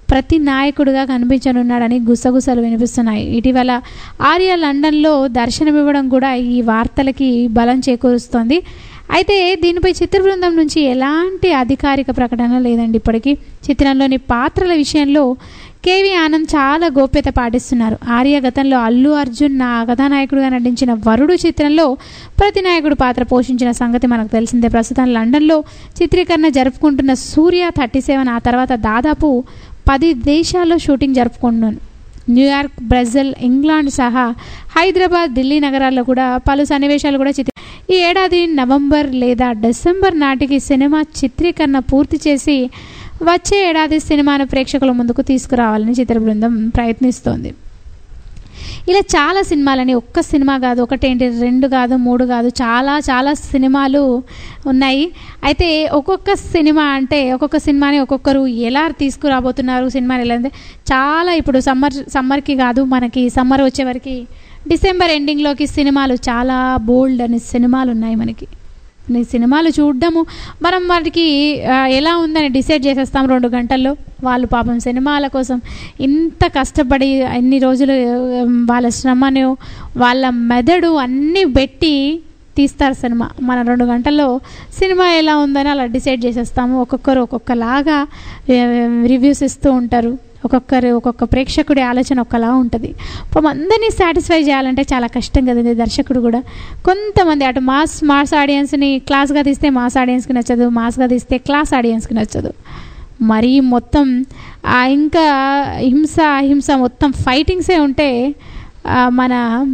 Speaker 5: ప్రతి నాయకుడిగా కనిపించనున్నాడని గుసగుసలు వినిపిస్తున్నాయి ఇటీవల ఆర్య లండన్లో దర్శనమివ్వడం కూడా ఈ వార్తలకి బలం చేకూరుస్తోంది అయితే దీనిపై చిత్ర బృందం నుంచి ఎలాంటి అధికారిక ప్రకటన లేదండి ఇప్పటికీ చిత్రంలోని పాత్రల విషయంలో కేవీ ఆనంద్ చాలా గోప్యత పాటిస్తున్నారు ఆర్య గతంలో అల్లు అర్జున్ నా కథానాయకుడిగా నటించిన వరుడు చిత్రంలో ప్రతి నాయకుడు పాత్ర పోషించిన సంగతి మనకు తెలిసిందే ప్రస్తుతం లండన్లో చిత్రీకరణ జరుపుకుంటున్న సూర్య థర్టీ సెవెన్ ఆ తర్వాత దాదాపు పది దేశాల్లో షూటింగ్ జరుపుకుంటున్నాను న్యూయార్క్ బ్రెజిల్ ఇంగ్లాండ్ సహా హైదరాబాద్ ఢిల్లీ నగరాల్లో కూడా పలు సన్నివేశాలు కూడా చిత్ర ఈ ఏడాది నవంబర్ లేదా డిసెంబర్ నాటికి సినిమా చిత్రీకరణ పూర్తి చేసి వచ్చే ఏడాది సినిమాను ప్రేక్షకుల ముందుకు తీసుకురావాలని చిత్ర బృందం ప్రయత్నిస్తోంది ఇలా చాలా సినిమాలని ఒక్క సినిమా కాదు ఒకటేంటి రెండు కాదు మూడు కాదు చాలా చాలా సినిమాలు ఉన్నాయి అయితే ఒక్కొక్క సినిమా అంటే ఒక్కొక్క సినిమాని ఒక్కొక్కరు ఎలా తీసుకురాబోతున్నారు సినిమాని ఎలా అంటే చాలా ఇప్పుడు సమ్మర్ సమ్మర్కి కాదు మనకి సమ్మర్ వచ్చే వరకు డిసెంబర్ ఎండింగ్లోకి సినిమాలు చాలా బోల్డ్ అనే సినిమాలు ఉన్నాయి మనకి ఈ సినిమాలు చూడడము మనం వాటికి ఆ, ఎలా ఉందని డిసైడ్ చేసేస్తాం రెండు గంటల్లో వాళ్ళు పాపం సినిమాల కోసం ఇంత కష్టపడి అన్ని రోజులు ఆ, వాళ్ళ శ్రమను వాళ్ళ మెదడు అన్నీ పెట్టి తీస్తారు సినిమా మన రెండు గంటల్లో సినిమా ఎలా ఉందని అలా డిసైడ్ చేసేస్తాము ఒక్కొక్కరు ఒక్కొక్కలాగా రివ్యూస్ ఇస్తూ ఉంటారు ఒక్కొక్కరు ఒక్కొక్క ప్రేక్షకుడి ఆలోచన ఒక్కలా ఉంటుంది పాపం అందరినీ సాటిస్ఫై చేయాలంటే చాలా కష్టం కదండి దర్శకుడు కూడా కొంతమంది అటు మాస్ మాస్ ఆడియన్స్ని క్లాస్గా తీస్తే మాస్ ఆడియన్స్కి నచ్చదు మాస్గా తీస్తే క్లాస్ ఆడియన్స్కి నచ్చదు మరీ మొత్తం ఆ ఇంకా హింస అహింస మొత్తం ఫైటింగ్సే ఉంటే ఆ, మన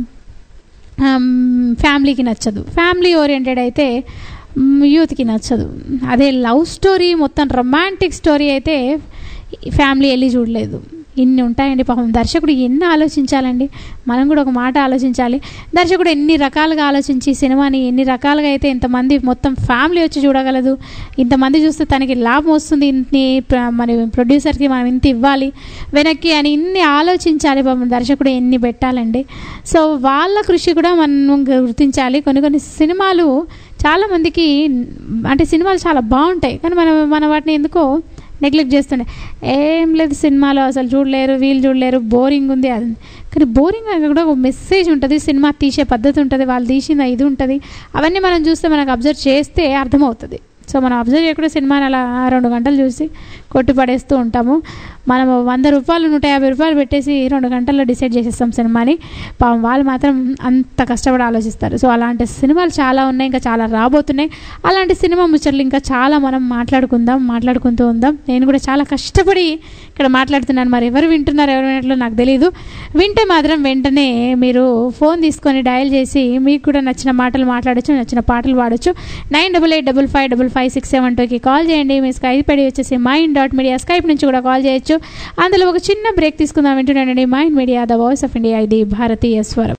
Speaker 5: ఆమ్, ఫ్యామిలీకి నచ్చదు ఫ్యామిలీ ఓరియంటెడ్ అయితే మ్, యూత్కి నచ్చదు అదే లవ్ స్టోరీ మొత్తం రొమాంటిక్ స్టోరీ అయితే ఫ్యామిలీ వెళ్ళి చూడలేదు ఇన్ని ఉంటాయండి పాపం దర్శకుడు ఎన్ని ఆలోచించాలండి మనం కూడా ఒక మాట ఆలోచించాలి దర్శకుడు ఎన్ని రకాలుగా ఆలోచించి సినిమాని ఎన్ని రకాలుగా అయితే ఇంతమంది మొత్తం ఫ్యామిలీ వచ్చి చూడగలదు ఇంతమంది చూస్తే తనకి లాభం వస్తుంది ఇన్ని ప్ర- మరి ప్రొడ్యూసర్కి మనం ఇంత ఇవ్వాలి వెనక్కి అని ఇన్ని ఆలోచించాలి పాపం దర్శకుడు ఎన్ని పెట్టాలండి సో వాళ్ళ కృషి కూడా మనం గుర్తించాలి కొన్ని కొన్ని సినిమాలు చాలామందికి అంటే సినిమాలు చాలా బాగుంటాయి కానీ మనం మన వాటిని ఎందుకో నెగ్లెక్ట్ చేస్తుండే ఏం లేదు సినిమాలో అసలు చూడలేరు వీళ్ళు చూడలేరు బోరింగ్ ఉంది అది ఉంది. కానీ బోరింగ్ అని కూడా ఒక మెసేజ్ ఉంటుంది సినిమా తీసే పద్ధతి ఉంటుంది వాళ్ళు తీసిన ఇది ఉంటుంది అవన్నీ మనం చూస్తే మనకు అబ్జర్వ్ చేస్తే అర్థమవుతుంది సో మనం అబ్జర్వ్ చేయకుండా సినిమాని అలా రెండు గంటలు చూసి కొట్టి పడేస్తూ ఉంటాము మనం వంద రూపాయలు నూట యాభై రూపాయలు పెట్టేసి రెండు గంటల్లో డిసైడ్ చేసేస్తాం సినిమాని పాపం వాళ్ళు మాత్రం అంత కష్టపడి ఆలోచిస్తారు సో అలాంటి సినిమాలు చాలా ఉన్నాయి ఇంకా చాలా రాబోతున్నాయి అలాంటి సినిమా ముచ్చట్లు ఇంకా చాలా మనం మాట్లాడుకుందాం మాట్లాడుకుంటూ ఉందాం నేను కూడా చాలా కష్టపడి ఇక్కడ మాట్లాడుతున్నాను మరి ఎవరు వింటున్నారు ఎవరు వినట్లు నాకు తెలియదు వింటే మాత్రం వెంటనే మీరు ఫోన్ తీసుకొని డయల్ చేసి మీకు కూడా నచ్చిన మాటలు మాట్లాడచ్చు నచ్చిన పాటలు పాడొచ్చు nine double eight double five double five six seven టూకి కాల్ చేయండి మీ స్కైప్ ఐడి వచ్చేసి మైండ్ డాట్ మీడియా స్కైప్ నుంచి కూడా కాల్ చేయొచ్చు అందులో ఒక చిన్న బ్రేక్ తీసుకుందాం వింటున్నానండి mind media the voice of India ఇది భారతీయ స్వరం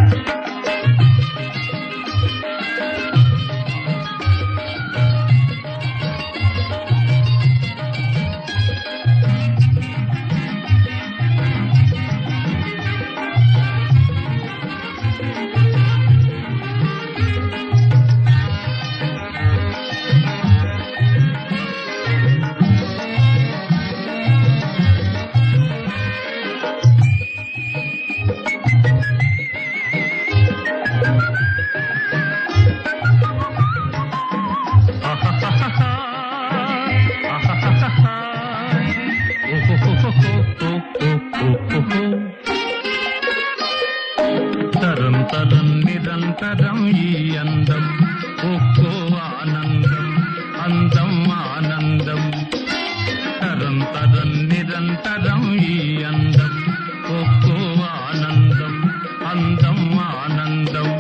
Speaker 6: తరం తరం నిరంతరం ఈ అందం ఒక్కో ఆనందం అందం ఆనందం తరం తరం నిరంతరం ఈ అందం ఒక్కో ఆనందం అందం ఆనందం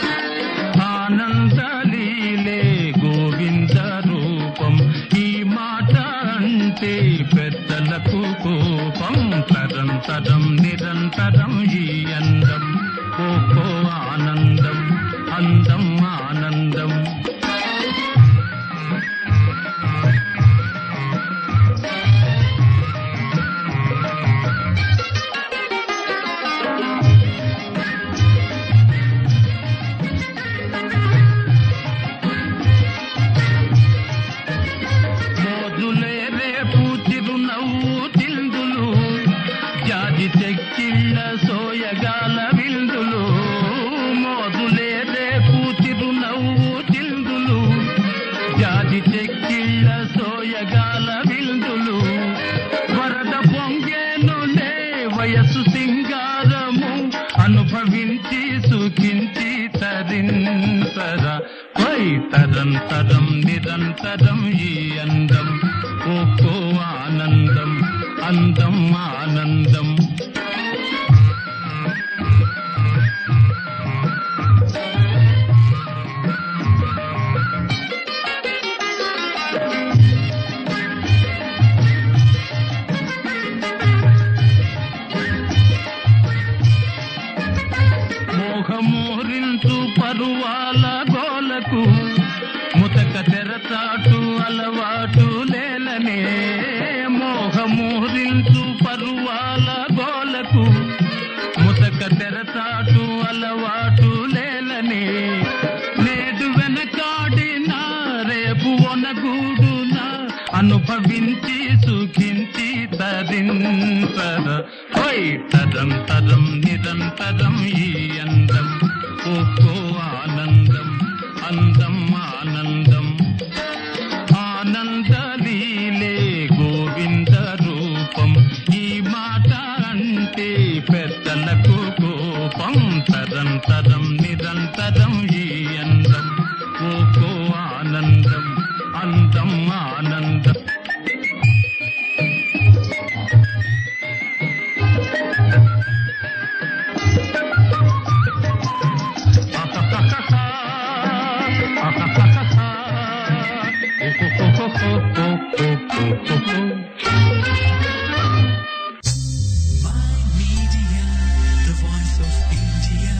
Speaker 6: ఆనందలీలే గోవింద రూపం ఈ మాట అంటే పెద్దలకు కోపం తరం తరం నిరంతరం ఈ అందం ఓకో ఆనందం అందం ఆనందం మోజులే రేపు చిరునవ్వు తిందుల
Speaker 7: చెక్కిళ్ళ సోయగాల విందులు మోదులే రేపు చిరునవ్వు చిందులు జాతి చెక్కిళ్ళ సోయగాల విందులు వరద పొంగేనులే వయసు సింగారము అనుభవించి సుఖించి తరింతర వై తరంతరం నిరంతరం ఈ అందం ఓకో ఆనందం అందం ఆనందం మోహమోరించు పరువాల గోలకు ముతక తెరచాటు అలవాటు లేలనే మోహమోరించు పరువాల గోలకు ముతక తెరచాటు అలవాటు లేలనే నేడు వెనకాడిన రేపు ఒనగూడున అనుభవించి సుఖించి తరింతర హై తరం తరం నిరంతరం ఈ అందం ఓకో ఆనందం అందం ఆనందం ఆనందలీలే గోవింద రూపం ఈ మాట అంటే పెద్దలకు కోపం తరం తరం నిరంతరం ఈ అందం ఓకో ఆనందం అందం ఆనందం
Speaker 1: Media, the voice of India.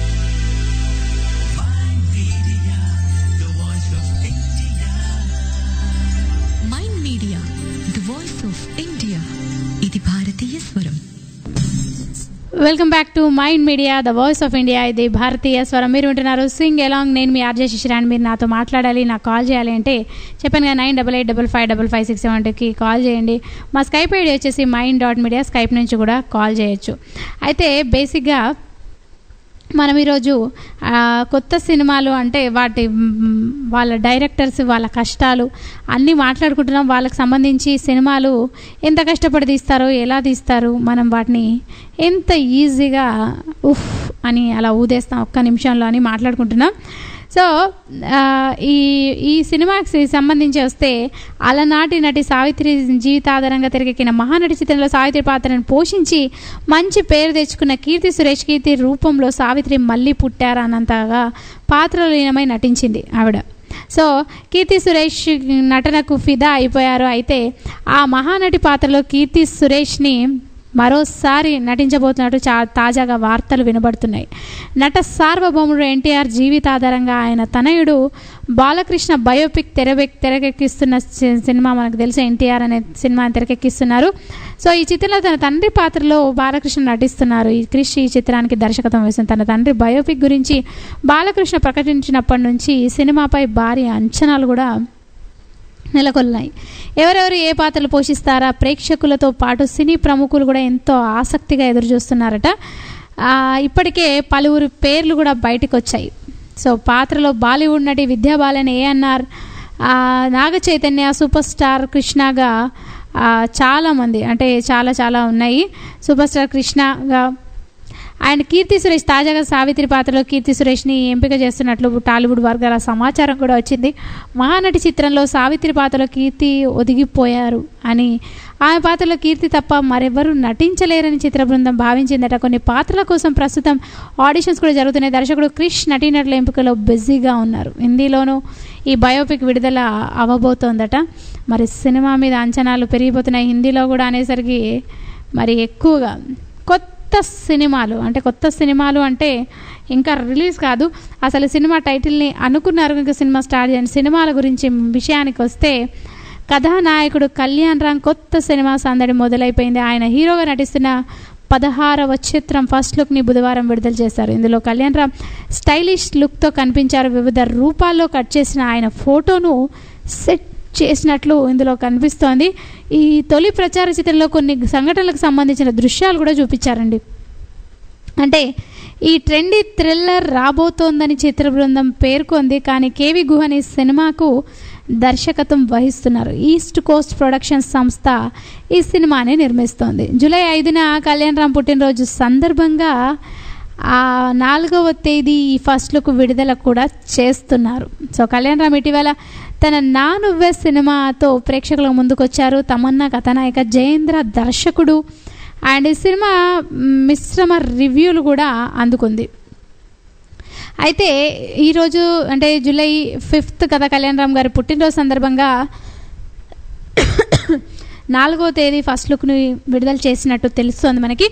Speaker 1: My media, the voice of India.
Speaker 2: Mind media the voice of India ఇది భారతీయ స్వరం
Speaker 5: welcome back to mind media the voice of India ఇది భారతీయ స్వరం మీరు వింటున్నారు సింగ్ ఎలాంగ్ నేను మీ ఆర్జే శిశిరాన్ని మీరు నాతో మాట్లాడాలి నాకు కాల్ చేయాలి అంటే చెప్పాను కదా nine double eight double five double five six seven టూకి కాల్ చేయండి మా స్కైప్ ఐడి వచ్చేసి మైండ్ డాట్ మీడియా స్కైప్ నుంచి కూడా కాల్ చేయొచ్చు అయితే బేసిక్గా మనం ఈరోజు ఆ, కొత్త సినిమాలు అంటే వాటి మ్, వాళ్ళ డైరెక్టర్స్ వాళ్ళ కష్టాలు అన్నీ మాట్లాడుకుంటున్నాం వాళ్ళకి సంబంధించి సినిమాలు ఎంత కష్టపడి తీస్తారో ఎలా తీస్తారు మనం వాటిని ఎంత ఈజీగా ఉఫ్ అని అలా ఊదేస్తాం ఒక్క నిమిషంలో అని మాట్లాడుకుంటున్నాం సో ఆ, ఈ ఈ సినిమాకి సంబంధించి వస్తే అలనాటి నటి సావిత్రి జీవితాధారంగా తెరకెక్కిన మహానటి చిత్రంలో సావిత్రి పాత్రను పోషించి మంచి పేరు తెచ్చుకున్న కీర్తి సురేష్ కీర్తి రూపంలో సావిత్రి మళ్ళీ పుట్టారా అన్నంతగా పాత్రలో లీనమై నటించింది ఆవిడ సో కీర్తి సురేష్ నటనకు ఫిదా అయిపోయారు అయితే ఆ మహానటి పాత్రలో కీర్తి సురేష్ని మరోసారి నటించబోతున్నట్టు చా తాజాగా వార్తలు వినబడుతున్నాయి నట సార్వభౌముడు ఎన్టీఆర్ జీవితాధారంగా ఆయన తనయుడు బాలకృష్ణ బయోపిక్ తెరవెక్ తెరకెక్కిస్తున్న సి- సినిమా మనకు తెలిసి ఎన్టీఆర్ అనే సినిమాని తెరకెక్కిస్తున్నారు సో ఈ చిత్రంలో తన తండ్రి పాత్రలో బాలకృష్ణ నటిస్తున్నారు ఈ క్రిష్ ఈ చిత్రానికి దర్శకత్వం వేసిన తన తండ్రి బయోపిక్ గురించి బాలకృష్ణ ప్రకటించినప్పటి నుంచి ఈ సినిమాపై భారీ అంచనాలు కూడా నెలకొల్లాయి ఎవరెవరు ఏ పాత్రలు పోషిస్తారా ప్రేక్షకులతో పాటు సినీ ప్రముఖులు కూడా ఎంతో ఆసక్తిగా ఎదురు చూస్తున్నారట ఆ, ఇప్పటికే పలువురు పేర్లు కూడా బయటకు వచ్చాయి సో పాత్రలో బాలీవుడ్ నటి విద్యా బాలన్ ఏఎన్ఆర్ నాగ చైతన్య సూపర్ స్టార్ కృష్ణగా ఆ, చాలామంది అంటే చాలా చాలా ఉన్నాయి సూపర్ స్టార్ కృష్ణగా అండ్ కీర్తి సురేష్ తాజాగా సావిత్రి పాత్రలో కీర్తి సురేష్ని ఎంపిక చేస్తున్నట్లు టాలీవుడ్ వర్గాల సమాచారం కూడా వచ్చింది మహానటి చిత్రంలో సావిత్రి పాత్రలో కీర్తి ఒదిగిపోయారు అని ఆమె పాత్రలో కీర్తి తప్ప మరెవరూ నటించలేరని చిత్ర బృందం భావించిందట కొన్ని పాత్రల కోసం ప్రస్తుతం ఆడిషన్స్ కూడా జరుగుతున్నాయి దర్శకుడు క్రిష్ నటీనటుల ఎంపికలో బిజీగా ఉన్నారు హిందీలోనూ ఈ బయోపిక్ విడుదల అవ్వబోతోందట మరి సినిమా మీద అంచనాలు పెరిగిపోతున్నాయి హిందీలో కూడా అనేసరికి మరి ఎక్కువగా కొత్త సినిమాలు అంటే కొత్త సినిమాలు అంటే ఇంకా రిలీజ్ కాదు అసలు సినిమా టైటిల్ని అనుకున్నారు ఇంకా సినిమా స్టార్ట్ చేయండి సినిమాల గురించి విషయానికి వస్తే కథానాయకుడు కళ్యాణ్ రామ్ కొత్త సినిమా సందడి మొదలైపోయింది ఆయన హీరోగా నటిస్తున్న పదహారవ చిత్రం ఫస్ట్ లుక్ని బుధవారం విడుదల చేశారు ఇందులో కళ్యాణ్ రామ్ స్టైలిష్ లుక్తో కనిపించారు వివిధ రూపాల్లో కట్ చేసిన ఆయన ఫోటోను సెట్ చేసినట్లు ఇందులో కనిపిస్తోంది ఈ తొలి ప్రచార చిత్రంలో కొన్ని సంఘటనలకు సంబంధించిన దృశ్యాలు కూడా చూపించారండి అంటే ఈ ట్రెండీ థ్రిల్లర్ రాబోతోందని చిత్ర బృందం పేర్కొంది కానీ కేవి గుహన్ ఈ సినిమాకు దర్శకత్వం వహిస్తున్నారు ఈస్ట్ కోస్ట్ ప్రొడక్షన్స్ సంస్థ ఈ సినిమాని నిర్మిస్తోంది జూలై ఐదున కళ్యాణ్ రామ్ పుట్టినరోజు సందర్భంగా ఆ నాలుగవ తేదీ ఈ ఫస్ట్ లుక్ విడుదల కూడా చేస్తున్నారు సో కళ్యాణ్ రామ్ ఇటీవల తన నా నువ్వే సినిమాతో ప్రేక్షకుల ముందుకొచ్చారు తమన్నా కథానాయక జయేంద్ర దర్శకుడు అండ్ ఈ సినిమా మిశ్రమ రివ్యూలు కూడా అందుకుంది అయితే ఈరోజు అంటే జూలై ఫిఫ్త్ కదా కళ్యాణ్ రామ్ గారి పుట్టినరోజు సందర్భంగా నాలుగో తేదీ ఫస్ట్ లుక్ని విడుదల చేసినట్టు తెలుస్తోంది మనకి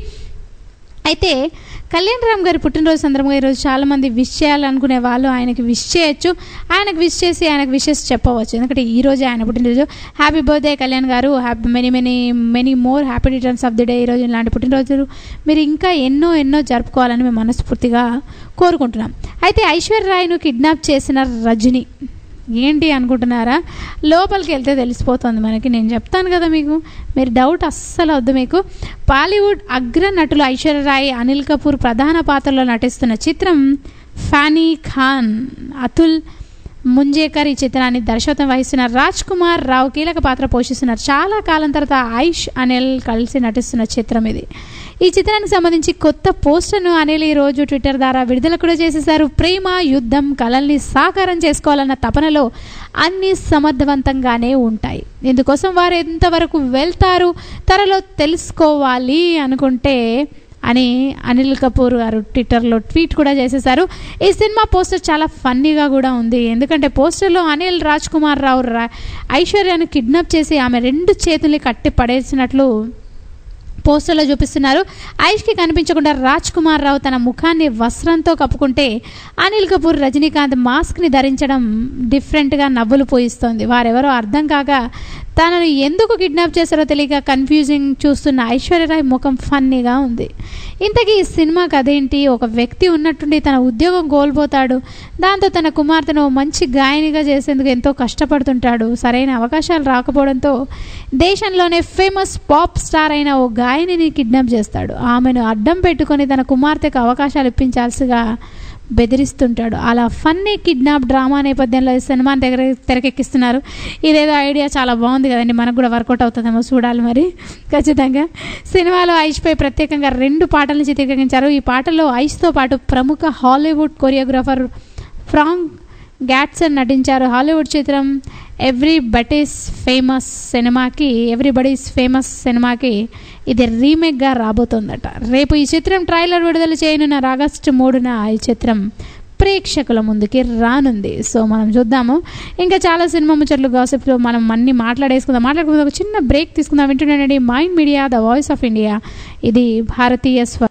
Speaker 5: అయితే కళ్యాణ్ రామ్ గారి పుట్టినరోజు సందర్భంగా ఈరోజు చాలామంది విష్ చేయాలనుకునే వాళ్ళు ఆయనకి విష్ చేయొచ్చు ఆయనకు విష్ చేసి ఆయనకు విషెస్ చెప్పవచ్చు ఎందుకంటే ఈ రోజు ఆయన పుట్టినరోజు happy birthday Kalyan garu happy many many many more happy returns of the day ఈరోజు ఇలాంటి పుట్టినరోజులు మీరు ఇంకా ఎన్నో ఎన్నో జరుపుకోవాలని మేము మనస్ఫూర్తిగా కోరుకుంటున్నాం అయితే ఐశ్వర్య రాయ్ను కిడ్నాప్ చేసిన రజని ఏంటి అనుకుంటున్నారా లోపలికి వెళ్తే తెలిసిపోతుంది మనకి నేను చెప్తాను కదా మీకు మీరు డౌట్ అస్సలు వద్దు మీకు బాలీవుడ్ అగ్ర నటులు ఐశ్వర్య రాయ్ అనిల్ కపూర్ ప్రధాన పాత్రలో నటిస్తున్న చిత్రం ఫానీ ఖాన్ అతుల్ ముంజేకర్ ఈ చిత్రాన్ని దర్శకత్వం వహిస్తున్నారు రాజ్ కుమార్ రావు కీలక పాత్ర పోషిస్తున్నారు చాలా కాలం తర్వాత ఐష్ అనిల్ కలిసి నటిస్తున్న చిత్రం ఇది ఈ చిత్రానికి సంబంధించి కొత్త పోస్టర్ను అనిల్ ఈ రోజు ట్విట్టర్ ద్వారా విడుదల కూడా చేసేశారు ప్రేమ యుద్ధం కళల్ని సాకారం చేసుకోవాలన్న తపనలో అన్ని సమర్థవంతంగానే ఉంటాయి ఇందుకోసం వారు ఎంతవరకు వెళ్తారు త్వరలో తెలుసుకోవాలి అనుకుంటే అని అనిల్ కపూర్ గారు ట్విట్టర్లో ట్వీట్ కూడా చేసేశారు ఈ సినిమా పోస్టర్ చాలా ఫన్నీగా కూడా ఉంది ఎందుకంటే పోస్టర్లో అనిల్ రాజ్ కుమార్ రావు రా ఐశ్వర్యను కిడ్నాప్ చేసి ఆమె రెండు చేతుల్ని కట్టి పడేసినట్లు పోస్టర్లో చూపిస్తున్నారు ఐష్కి కనిపించకుండా రాజ్ కుమార్ రావు తన ముఖాన్ని వస్త్రంతో కప్పుకుంటే అనిల్ కపూర్ రజనీకాంత్ మాస్క్ని ధరించడం డిఫరెంట్గా నవ్వులు పోయిస్తోంది వారెవరో అర్థం కాక తనను ఎందుకు కిడ్నాప్ చేశారో తెలియక కన్ఫ్యూజింగ్ చూస్తున్న ఐశ్వర్యరాయ్ ముఖం ఫన్నీగా ఉంది ఇంతకీ ఈ సినిమా కథ ఏంటి ఒక వ్యక్తి ఉన్నట్టుండి తన ఉద్యోగం కోల్పోతాడు దాంతో తన కుమార్తెను మంచి గాయనిగా చేసేందుకు ఎంతో కష్టపడుతుంటాడు సరైన అవకాశాలు రాకపోవడంతో దేశంలోనే ఫేమస్ పాప్ స్టార్ అయిన ఓ గాయనిని కిడ్నాప్ చేస్తాడు ఆమెను అడ్డం పెట్టుకొని తన కుమార్తెకు అవకాశాలు ఇప్పించాల్సిగా బెదిరిస్తుంటాడు అలా ఫన్నీ కిడ్నాప్ డ్రామా నేపథ్యంలో ఈ సినిమాని తెర తెరకెక్కిస్తున్నారు ఇదేదో ఐడియా చాలా బాగుంది కదండి మనకు కూడా వర్కౌట్ అవుతుందేమో చూడాలి మరి ఖచ్చితంగా సినిమాలో ఐష్పై ప్రత్యేకంగా రెండు పాటలను చిత్రీకరించారు ఈ పాటల్లో ఐష్తో పాటు ప్రముఖ హాలీవుడ్ కొరియోగ్రాఫర్ ఫ్రాంక్ గ్యాట్సన్ నటించారు హాలీవుడ్ చిత్రం ఎవ్రీ బటీస్ ఫేమస్ సినిమాకి ఎవ్రీబడీస్ ఫేమస్ సినిమాకి ఇది రీమేక్గా రాబోతోందట రేపు ఈ చిత్రం ట్రైలర్ విడుదల చేయనున్న ఆగస్టు మూడున ఈ చిత్రం ప్రేక్షకుల ముందుకి రానుంది సో మనం చూద్దాము ఇంకా చాలా సినిమా ముచ్చట్లు గాసిప్లు మనం అన్ని మాట్లాడేసుకుందాం మాట్లాడుకుందాం ఒక చిన్న బ్రేక్ తీసుకుందాం వింటున్నానండి mind media the voice of India ఇది భారతీయ స్వ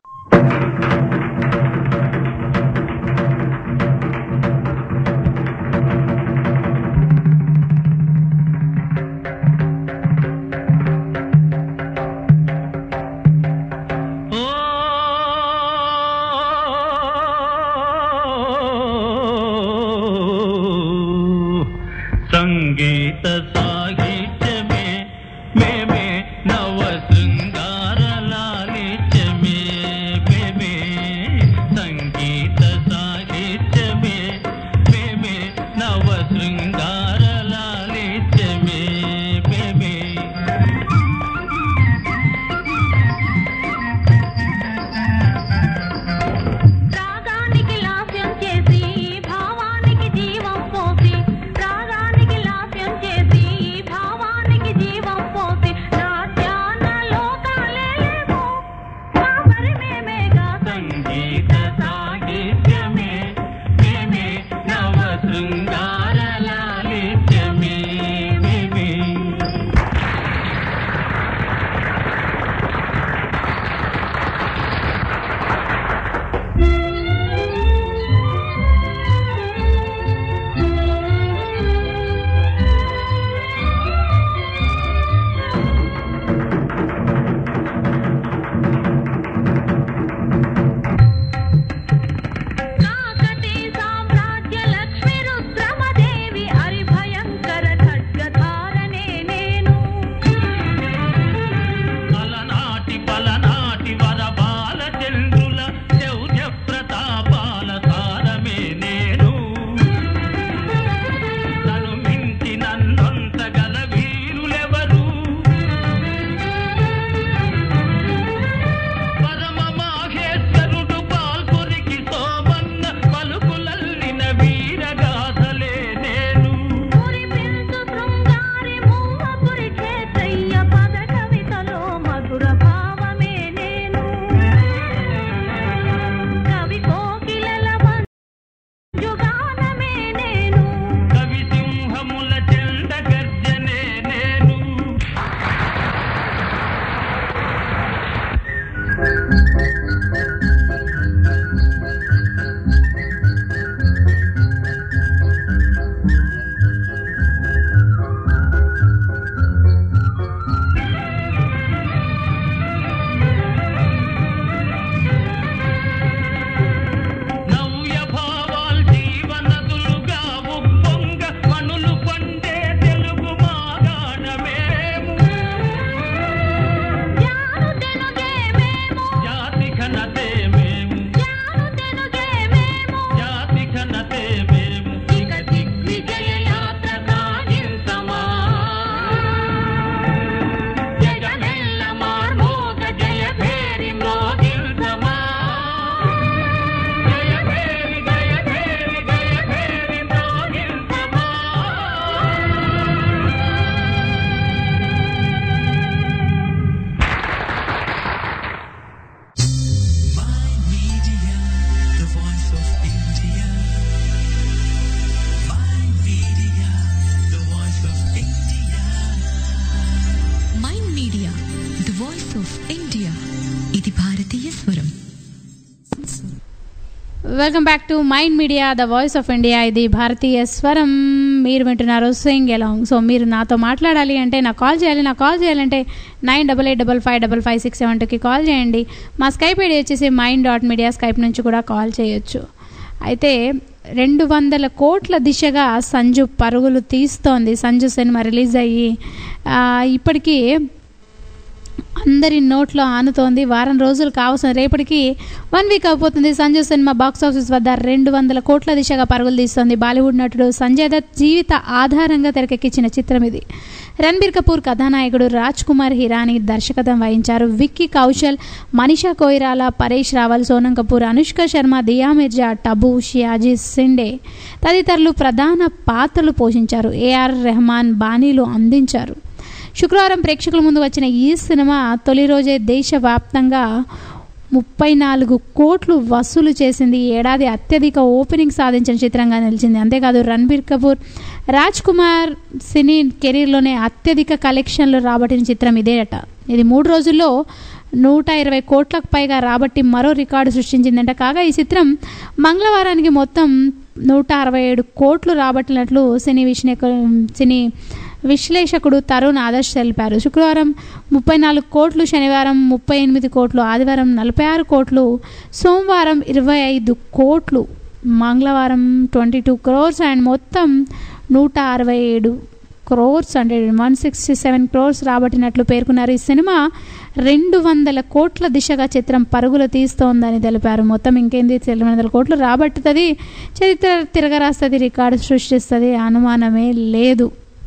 Speaker 7: సంగీత సాహిత్యమే మేమే నవ శృంగార లాలిత్యమే మేమే సంగీత సాహిత్యమే మేమే నవ శృంగార లాలిత్యమే మేమే
Speaker 8: రాగానికి లాస్యం చేసి భావానికి జీవం పోసి రాగానికి లాస్యం చేసి భావానికి జీవం పోసి నాట్యాన లోకాలే లేవు కాపరి మేమేగా
Speaker 7: సంగీత సాహిత్యమే మేమే నవ శృంగార లాలిత్యమే మేమే
Speaker 5: welcome back to mind media the voice of India ఇది భారతీయ స్వరం మీరు వింటున్నారు సింగ్ ఎలాంగ్ సో మీరు నాతో మాట్లాడాలి అంటే నాకు కాల్ చేయాలి నాకు కాల్ చేయాలంటే nine double eight double five double five six seven టూకి కాల్ చేయండి మా స్కైప్ ఐడి వచ్చేసి మైండ్ డాట్ మీడియా స్కైప్ నుంచి కూడా కాల్ చేయొచ్చు అయితే రెండు వందల కోట్ల దిశగా సంజు పరుగులు తీస్తోంది సంజు సినిమా రిలీజ్ అయ్యి ఆ, ఇప్పటికీ అందరి నోట్లో ఆనుతోంది వారం రోజులు కావాల్సిన రేపటికి వన్ వీక్ అయిపోతుంది సంజయ్ సినిమా బాక్స్ ఆఫీస్ వద్ద రెండు వందల కోట్ల దిశగా పరుగులు తీస్తోంది బాలీవుడ్ నటుడు సంజయ్ దత్ జీవిత ఆధారంగా తెరకెక్కించిన చిత్రం ఇది రణబీర్ కపూర్ కథానాయకుడు రాజ్ కుమార్ హిరానీ దర్శకత్వం వహించారు విక్కీ కౌశల్ మనీషా కోయిరాలా పరేష్ రావల్ సోనం కపూర్ అనుష్క శర్మ దియా మిర్జా టబు షియాజీ సిండే తదితరులు ప్రధాన పాత్రలు పోషించారు ఏఆర్ రెహమాన్ బాణీలు అందించారు శుక్రవారం ప్రేక్షకుల ముందు వచ్చిన ఈ సినిమా తొలి రోజే దేశవ్యాప్తంగా ముప్పై నాలుగు కోట్లు వసూలు చేసింది ఈ ఏడాది అత్యధిక ఓపెనింగ్ సాధించిన చిత్రంగా నిలిచింది అంతేకాదు రణబీర్ కపూర్ రాజ్ కుమార్ సినీ కెరీర్లోనే అత్యధిక కలెక్షన్లు రాబట్టిన చిత్రం ఇదేట ఇది మూడు రోజుల్లో నూట ఇరవై కోట్లకు పైగా రాబట్టి మరో రికార్డు సృష్టించిందంట కాగా ఈ చిత్రం మంగళవారానికి మొత్తం నూట అరవై ఏడు కోట్లు రాబట్టినట్లు సినీ విశ్లేష సినీ విశ్లేషకుడు తరుణ్ ఆదర్శ్ తెలిపారు శుక్రవారం ముప్పై నాలుగు కోట్లు శనివారం ముప్పై ఎనిమిది కోట్లు ఆదివారం నలభై ఆరు కోట్లు సోమవారం ఇరవై ఐదు కోట్లు మంగళవారం ట్వంటీ టూ క్రోర్స్ అండ్ మొత్తం నూట అరవై ఏడు క్రోర్స్ అంటే వన్ సిక్స్టీ సెవెన్ క్రోర్స్ రాబట్టినట్లు పేర్కొన్నారు ఈ సినిమా రెండు వందల కోట్ల దిశగా చిత్రం పరుగులు తీస్తోందని తెలిపారు మొత్తం ఇంకేంది రెండు వందల కోట్లు రాబట్టుతుంది చరిత్ర తిరగరాస్తుంది రికార్డు సృష్టిస్తుంది అనుమానమే లేదు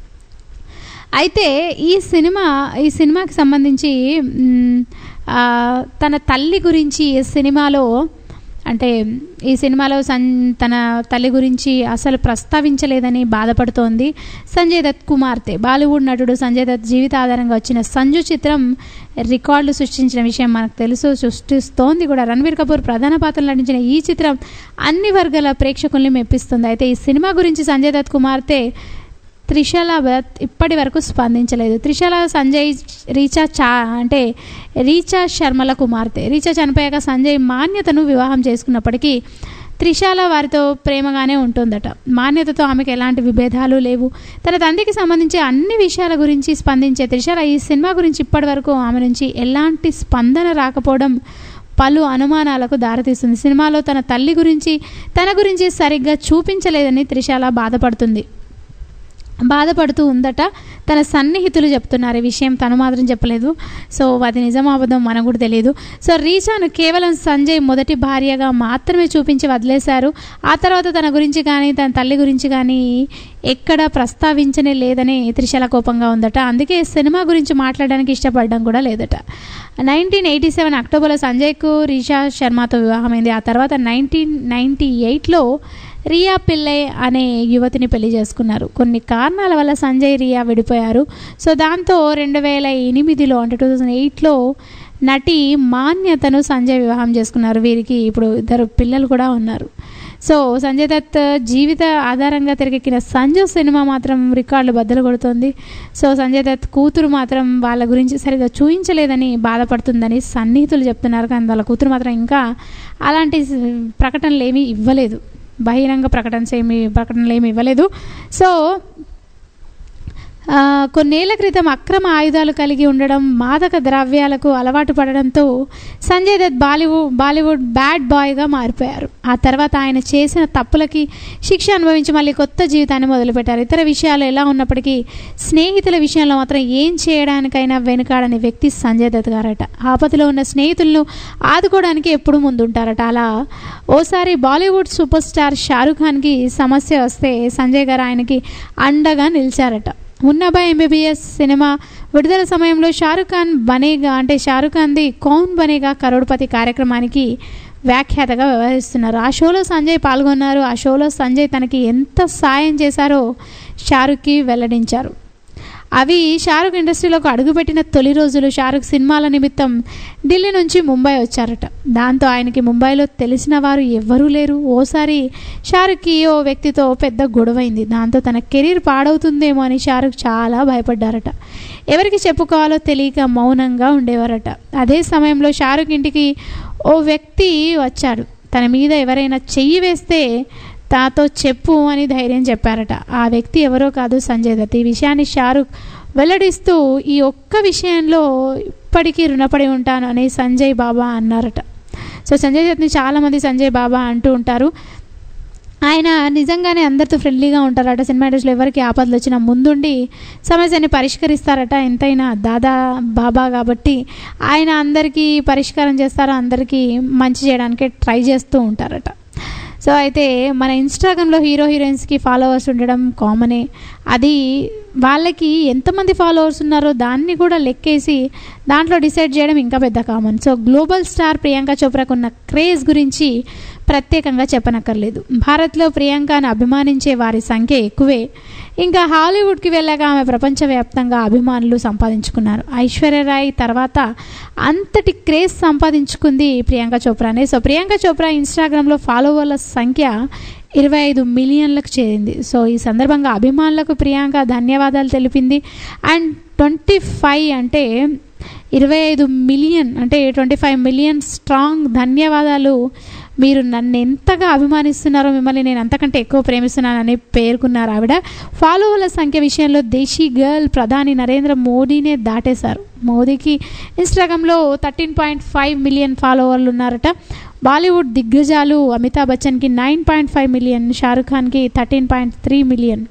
Speaker 5: అయితే ఈ సినిమా ఈ సినిమాకి సంబంధించి మ్, ఆ, తన తల్లి గురించి ఈ సినిమాలో అంటే ఈ సినిమాలో సన్ తన తల్లి గురించి అసలు ప్రస్తావించలేదని బాధపడుతోంది సంజయ్ దత్ కుమార్తె బాలీవుడ్ నటుడు సంజయ్ దత్ జీవిత ఆధారంగా వచ్చిన సంజు చిత్రం రికార్డులు సృష్టించిన విషయం మనకు తెలుసు సృష్టిస్తోంది కూడా రణబీర్ కపూర్ ప్రధాన పాత్రలు నటించిన ఈ చిత్రం అన్ని వర్గాల ప్రేక్షకుల్ని మెప్పిస్తుంది అయితే ఈ సినిమా గురించి సంజయ్ దత్ కుమార్తె త్రిషల భరత్ ఇప్పటి వరకు స్పందించలేదు త్రిషల సంజయ్ రీచా చా అంటే రీచా శర్మల కుమార్తె రీచా చనిపోయాక సంజయ్ మాన్యతను వివాహం చేసుకున్నప్పటికీ త్రిషాల వారితో ప్రేమగానే ఉంటుందట మాన్యతతో ఆమెకు ఎలాంటి విభేదాలు లేవు తన తండ్రికి సంబంధించి అన్ని విషయాల గురించి స్పందించే త్రిషాల ఈ సినిమా గురించి ఇప్పటి వరకు ఆమె నుంచి ఎలాంటి స్పందన రాకపోవడం పలు అనుమానాలకు దారితీస్తుంది సినిమాలో తన తల్లి గురించి తన గురించి సరిగ్గా చూపించలేదని త్రిషాల బాధపడుతుంది బాధపడుతూ ఉందట తన సన్నిహితులు చెప్తున్నారు ఈ విషయం తను మాత్రం చెప్పలేదు సో అది నిజం అబద్ధం మనకు కూడా తెలియదు సో రీచాను కేవలం సంజయ్ మొదటి భార్యగా మాత్రమే చూపించి వదిలేశారు ఆ తర్వాత తన గురించి కానీ తన తల్లి గురించి కానీ ఎక్కడ ప్రస్తావించనే లేదని త్రిశల కోపంగా ఉందట అందుకే సినిమా గురించి మాట్లాడడానికి ఇష్టపడడం కూడా లేదట నైన్టీన్ ఎయిటీ సెవెన్ అక్టోబర్లో సంజయ్కు రీషా శర్మతో వివాహమైంది ఆ తర్వాత నైన్టీన్ నైంటీ ఎయిట్లో రియా పిల్లై అనే యువతిని పెళ్లి చేసుకున్నారు కొన్ని కారణాల వల్ల సంజయ్ రియా విడిపోయారు సో దాంతో రెండు వేల ఎనిమిదిలో అంటే టూ థౌజండ్ ఎయిట్లో నటి మాన్యతను సంజయ్ వివాహం చేసుకున్నారు వీరికి ఇప్పుడు ఇద్దరు పిల్లలు కూడా ఉన్నారు సో సంజయ్ దత్ జీవిత ఆధారంగా తెరకెక్కిన సంజు సినిమా మాత్రం రికార్డులు బద్దలు కొడుతోంది సో సంజయ్ దత్ కూతురు మాత్రం వాళ్ళ గురించి సరిగా చూపించలేదని బాధపడుతుందని సన్నిహితులు చెప్తున్నారు కానీ వాళ్ళ కూతురు మాత్రం ఇంకా అలాంటి ప్రకటనలు ఏమీ ఇవ్వలేదు బహిరంగ ప్రకటన ఏమి ప్రకటనలు ఏమి ఇవ్వలేదు సో ఆ, కొన్నేళ్ల క్రితం అక్రమ ఆయుధాలు కలిగి ఉండడం మాదక ద్రవ్యాలకు అలవాటు పడడంతో సంజయ్ దత్ బాలీవుడ్ బాలీవుడ్ బ్యాడ్ బాయ్గా మారిపోయారు ఆ తర్వాత ఆయన చేసిన తప్పులకి శిక్ష అనుభవించి మళ్ళీ కొత్త జీవితాన్ని మొదలుపెట్టారు ఇతర విషయాలు ఎలా ఉన్నప్పటికీ స్నేహితుల విషయంలో మాత్రం ఏం చేయడానికైనా వెనుకాడని వ్యక్తి సంజయ్ దత్ గారట ఆపదలో ఉన్న స్నేహితులను ఆదుకోవడానికి ఎప్పుడు ముందుంటారట అలా ఓసారి బాలీవుడ్ సూపర్ స్టార్ షారుఖ్ ఖాన్కి సమస్య వస్తే సంజయ్ గారు ఆయనకి అండగా నిలిచారట మున్నాబా ఎంబీబీఎస్ సినిమా విడుదల సమయంలో షారుఖ్ ఖాన్ బనేగా అంటే షారుఖ్ ఖాన్ది కౌన్ బనేగా కరోడ్పతి కార్యక్రమానికి వ్యాఖ్యాతగా వ్యవహరిస్తున్నారు ఆ షోలో సంజయ్ పాల్గొన్నారు ఆ షోలో సంజయ్ తనకి ఎంత సాయం చేశారో షారుఖ్కి వెల్లడించారు అవి షారుఖ్ ఇండస్ట్రీలోకి అడుగుపెట్టిన తొలి రోజులు షారుఖ్ సినిమాల నిమిత్తం ఢిల్లీ నుంచి ముంబై వచ్చారట దాంతో ఆయనకి ముంబైలో తెలిసిన వారు ఎవ్వరూ లేరు ఓసారి షారుఖ్కి ఓ వ్యక్తితో పెద్ద గొడవైంది దాంతో తన కెరీర్ పాడవుతుందేమో అని షారుఖ్ చాలా భయపడ్డారట ఎవరికి చెప్పుకోవాలో తెలియక మౌనంగా ఉండేవారట అదే సమయంలో షారుఖ్ ఇంటికి ఓ వ్యక్తి వచ్చాడు తన మీద ఎవరైనా చెయ్యి వేస్తే తాతో చెప్పు అని ధైర్యం చెప్పారట ఆ వ్యక్తి ఎవరో కాదు సంజయ్ దత్ ఈ విషయాన్ని షారుఖ్ వెల్లడిస్తూ ఈ ఒక్క విషయంలో ఇప్పటికీ రుణపడి ఉంటాను అని సంజయ్ బాబా అన్నారట సో సంజయ్ దత్ని చాలామంది సంజయ్ బాబా అంటూ ఉంటారు ఆయన నిజంగానే అందరితో ఫ్రెండ్లీగా ఉంటారట సినిమా ఇండస్ట్రీలో ఎవరికి ఆపదలు వచ్చినా ముందుండి సమస్యని పరిష్కరిస్తారట ఎంతైనా దాదా బాబా కాబట్టి ఆయన అందరికీ పరిష్కారం చేస్తారో అందరికీ మంచి చేయడానికి ట్రై చేస్తూ ఉంటారట సో అయితే మన ఇన్స్టాగ్రామ్లో హీరో హీరోయిన్స్కి ఫాలోవర్స్ ఉండడం కామనే అది వాళ్ళకి ఎంతమంది ఫాలోవర్స్ ఉన్నారో దాన్ని కూడా లెక్కేసి దాంట్లో డిసైడ్ చేయడం ఇంకా పెద్ద common so global star Priyanka చోప్రాకు ఉన్న క్రేజ్ గురించి ప్రత్యేకంగా చెప్పనక్కర్లేదు భారత్లో ప్రియాంకను అభిమానించే వారి సంఖ్య ఎక్కువే ఇంకా హాలీవుడ్కి వెళ్ళాక ఆమె ప్రపంచవ్యాప్తంగా అభిమానులు సంపాదించుకున్నారు ఐశ్వర్యరాయ్ తర్వాత అంతటి క్రేజ్ సంపాదించుకుంది ప్రియాంక చోప్రానే సో ప్రియాంక చోప్రా ఇన్స్టాగ్రామ్లో ఫాలోవర్ల సంఖ్య ఇరవై ఐదు మిలియన్లకు చేరింది సో ఈ సందర్భంగా అభిమానులకు ప్రియాంక ధన్యవాదాలు తెలిపింది అండ్ ట్వంటీ ఫైవ్ అంటే ఇరవై ఐదు మిలియన్ అంటే ట్వంటీ ఫైవ్ మిలియన్ స్ట్రాంగ్ ధన్యవాదాలు మీరు నన్ను ఎంతగా అభిమానిస్తున్నారో మిమ్మల్ని నేను అంతకంటే ఎక్కువ ప్రేమిస్తున్నానని పేర్కొన్నారు ఆవిడ ఫాలోవర్ల సంఖ్య విషయంలో దేశీ గర్ల్ ప్రధాని నరేంద్ర మోడీనే దాటేశారు మోదీకి ఇన్స్టాగ్రామ్లో థర్టీన్ పాయింట్ ఫైవ్ మిలియన్ ఫాలోవర్లు ఉన్నారట బాలీవుడ్ దిగ్గజాలు అమితాబ్ బచ్చన్కి nine point five million Shahrukh ఖాన్కి thirteen point three million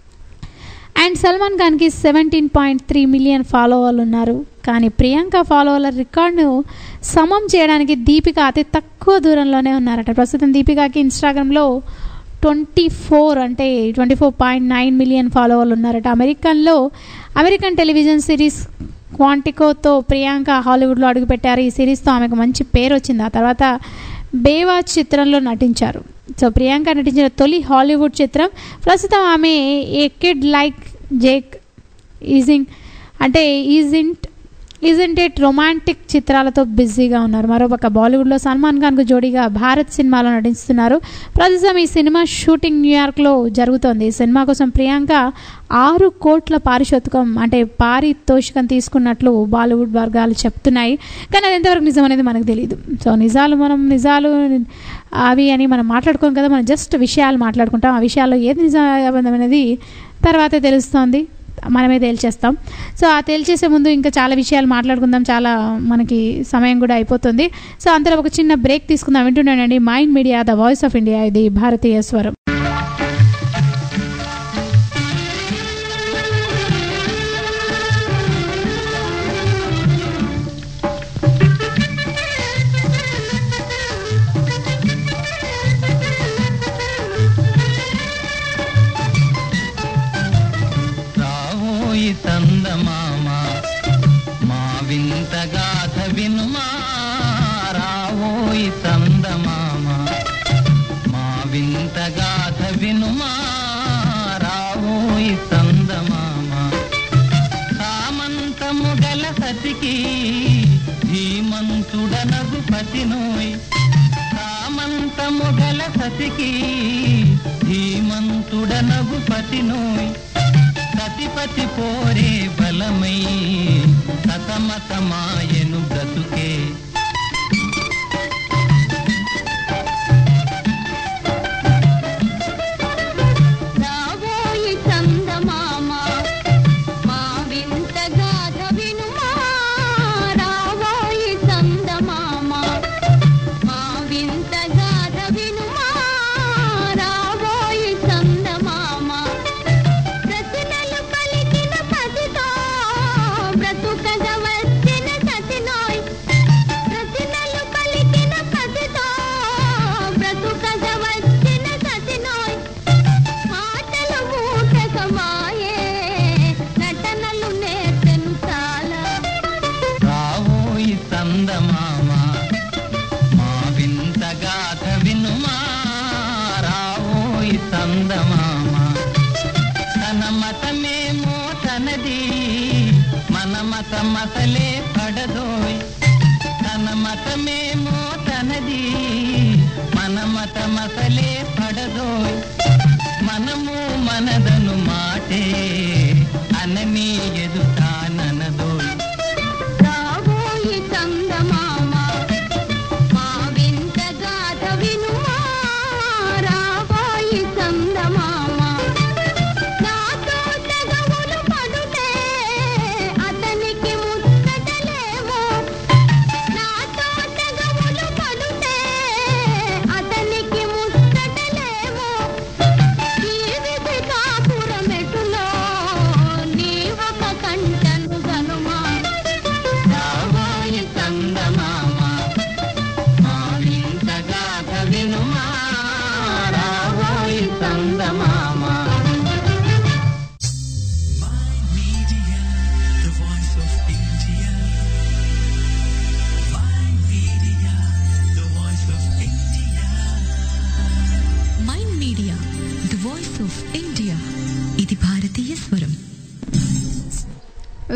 Speaker 5: and Salman ఖాన్కి సెవెంటీన్ పాయింట్ త్రీ మిలియన్ ఫాలోవర్లు ఉన్నారు కానీ ప్రియాంక ఫాలోవర్ల రికార్డును సమం చేయడానికి దీపిక అతి తక్కువ దూరంలోనే ఉన్నారట ప్రస్తుతం దీపికకి ఇన్స్టాగ్రామ్లో ట్వంటీ ఫోర్ అంటే twenty four point nine million ఫాలోవర్లు ఉన్నారట అమెరికన్లో అమెరికన్ టెలివిజన్ సిరీస్ క్వాంటికోతో ప్రియాంక హాలీవుడ్లో అడుగుపెట్టారు ఈ సిరీస్తో ఆమెకు మంచి పేరు వచ్చింది ఆ తర్వాత బేవాచ్ చిత్రంలో నటించారు సో ప్రియాంక నటించిన తొలి హాలీవుడ్ చిత్రం ప్రస్తుతం ఆమె ఏ కిడ్ లైక్ జేక్ ఈజింగ్ అంటే ఈజింట్ ఈజెంట్ ఇట్ రొమాంటిక్ చిత్రాలతో బిజీగా ఉన్నారు మరోపక్క బాలీవుడ్లో సల్మాన్ ఖాన్కు జోడీగా భారత్ సినిమాలో నటిస్తున్నారు ప్రస్తుతం ఈ సినిమా షూటింగ్ న్యూయార్క్లో జరుగుతోంది ఈ సినిమా కోసం ప్రియాంక ఆరు కోట్ల పారితోషికం అంటే పారితోషికం తీసుకున్నట్లు బాలీవుడ్ వర్గాలు చెప్తున్నాయి కానీ అది ఎంతవరకు నిజం అనేది మనకు తెలియదు సో నిజాలు మనం నిజాలు అవి అని మనం మాట్లాడుకోం కదా మనం జస్ట్ విషయాలు మాట్లాడుకుంటాం ఆ విషయాల్లో ఏది నిజం అబద్ధం అనేది తర్వాతే తెలుస్తోంది మనమే తేల్చేస్తాం సో ఆ తేల్చేసే ముందు ఇంకా చాలా విషయాలు మాట్లాడుకుందాం చాలా మనకి సమయం కూడా అయిపోతుంది సో అంతలో ఒక చిన్న బ్రేక్ తీసుకుందాం వింటున్నానండి mind media the voice of India ఇది భారతీయ స్వరం
Speaker 6: రావోయి చందమామ మా వింత గాథ వినుమా రావోయి చందమామ మా వింత గాథ వినుమా రావోయి చందమామ సామంతము గల సతికి ధీమంతుడనగు పతినోయ్ సామంతము గల సతికి ధీమంతుడనగు పతినోయ్ సతిపతి పోరే బలమై సతమతమాయను బ్రతుకే
Speaker 8: రావోయి చందమామ మా వింత గాథ వినుమా రావోయి చందమామ మా వింత గాథ వినుమా రావోయి చందమామ ప్రశ్నలు పలికిన పతితో బ్రతుకగా వచ్చిన సతినోయ్ ప్రశ్నలు పలికిన పతితో బ్రతుకగా వచ్చిన సతినోయ్ మాటలు మూటకమాయే నటనలు నేర్చెను చాలా
Speaker 6: రావోయి చందమామ మా వింత గాథ వినుమా రావోయి చందమామ తన మతమేమో తనది మన మతం అసలే పడదోయ్ తన మతమేమో తనది మన మతం అసలే పడదోయ్ మనము మనదను మాటే అనని ఎదుటాననదోయ్
Speaker 8: రావోయి చందమామ మా వింత గాథ విను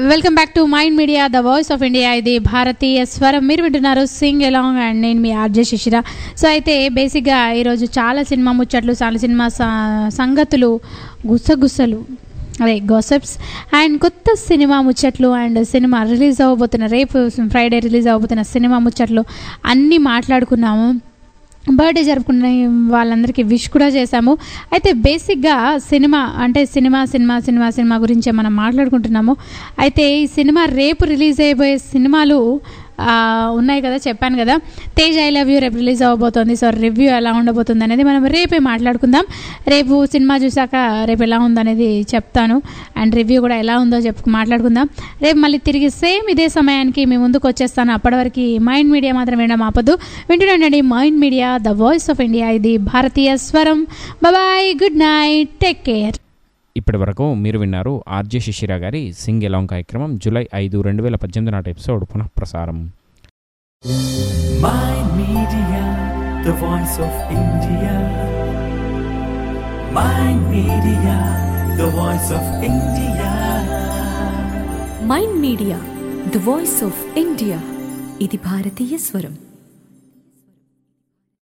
Speaker 5: welcome back to mind media the voice of India ఇది భారతీయ స్వరం మీరు వింటున్నారు సింగ్ ఎలాంగ్ అండ్ నేను మీ ఆర్జే శిశిర సో అయితే బేసిక్గా ఈరోజు చాలా సినిమా ముచ్చట్లు చాలా సినిమా స- సంగతులు గుసగుసలు అదే గోసప్స్ అండ్ కొత్త సినిమా ముచ్చట్లు అండ్ సినిమా రిలీజ్ అవ్వబోతున్న రేపు ఫ్రైడే రిలీజ్ అవ్వబోతున్న సినిమా ముచ్చట్లు అన్నీ మాట్లాడుకున్నాము బర్త్డే జరుపుకున్న వాళ్ళందరికీ విష్ కూడా చేశాము అయితే బేసిక్గా సినిమా అంటే సినిమా సినిమా సినిమా సినిమా గురించే మనం మాట్లాడుకుంటున్నాము అయితే ఈ సినిమా రేపు రిలీజ్ అయిపోయే సినిమాలు ఆ, ఉన్నాయి కదా చెప్పాను కదా తేజ్ ఐ లవ్ యూ రేపు రిలీజ్ అవ్వబోతోంది సో రివ్యూ ఎలా ఉండబోతుంది అనేది మనం రేపే మాట్లాడుకుందాం రేపు సినిమా చూసాక రేపు ఎలా ఉందనేది చెప్తాను అండ్ రివ్యూ కూడా ఎలా ఉందో చెప్పు మాట్లాడుకుందాం రేపు మళ్ళీ తిరిగి సేమ్ ఇదే సమయానికి మీ ముందుకు వచ్చేస్తాను అప్పటి వరకు మైండ్ మీడియా మాత్రం వినడం ఆపదు వింటున్నాండి mind media the voice of India ఇది భారతీయ స్వరం bye good night take care
Speaker 3: ఇప్పటి వరకు మీరు విన్నారు ఆర్జే శిశిర గారి సింగ్ ఎలాంగ్ కార్యక్రమం జూలై ఐదు రెండు వేల పద్దెనిమిది నాటి ఎపిసోడ్ పునః ప్రసారం
Speaker 1: Mind Media, the voice of India. Mind Media, the voice of India.
Speaker 2: Mind media the voice of India ఇది భారతీయ స్వరం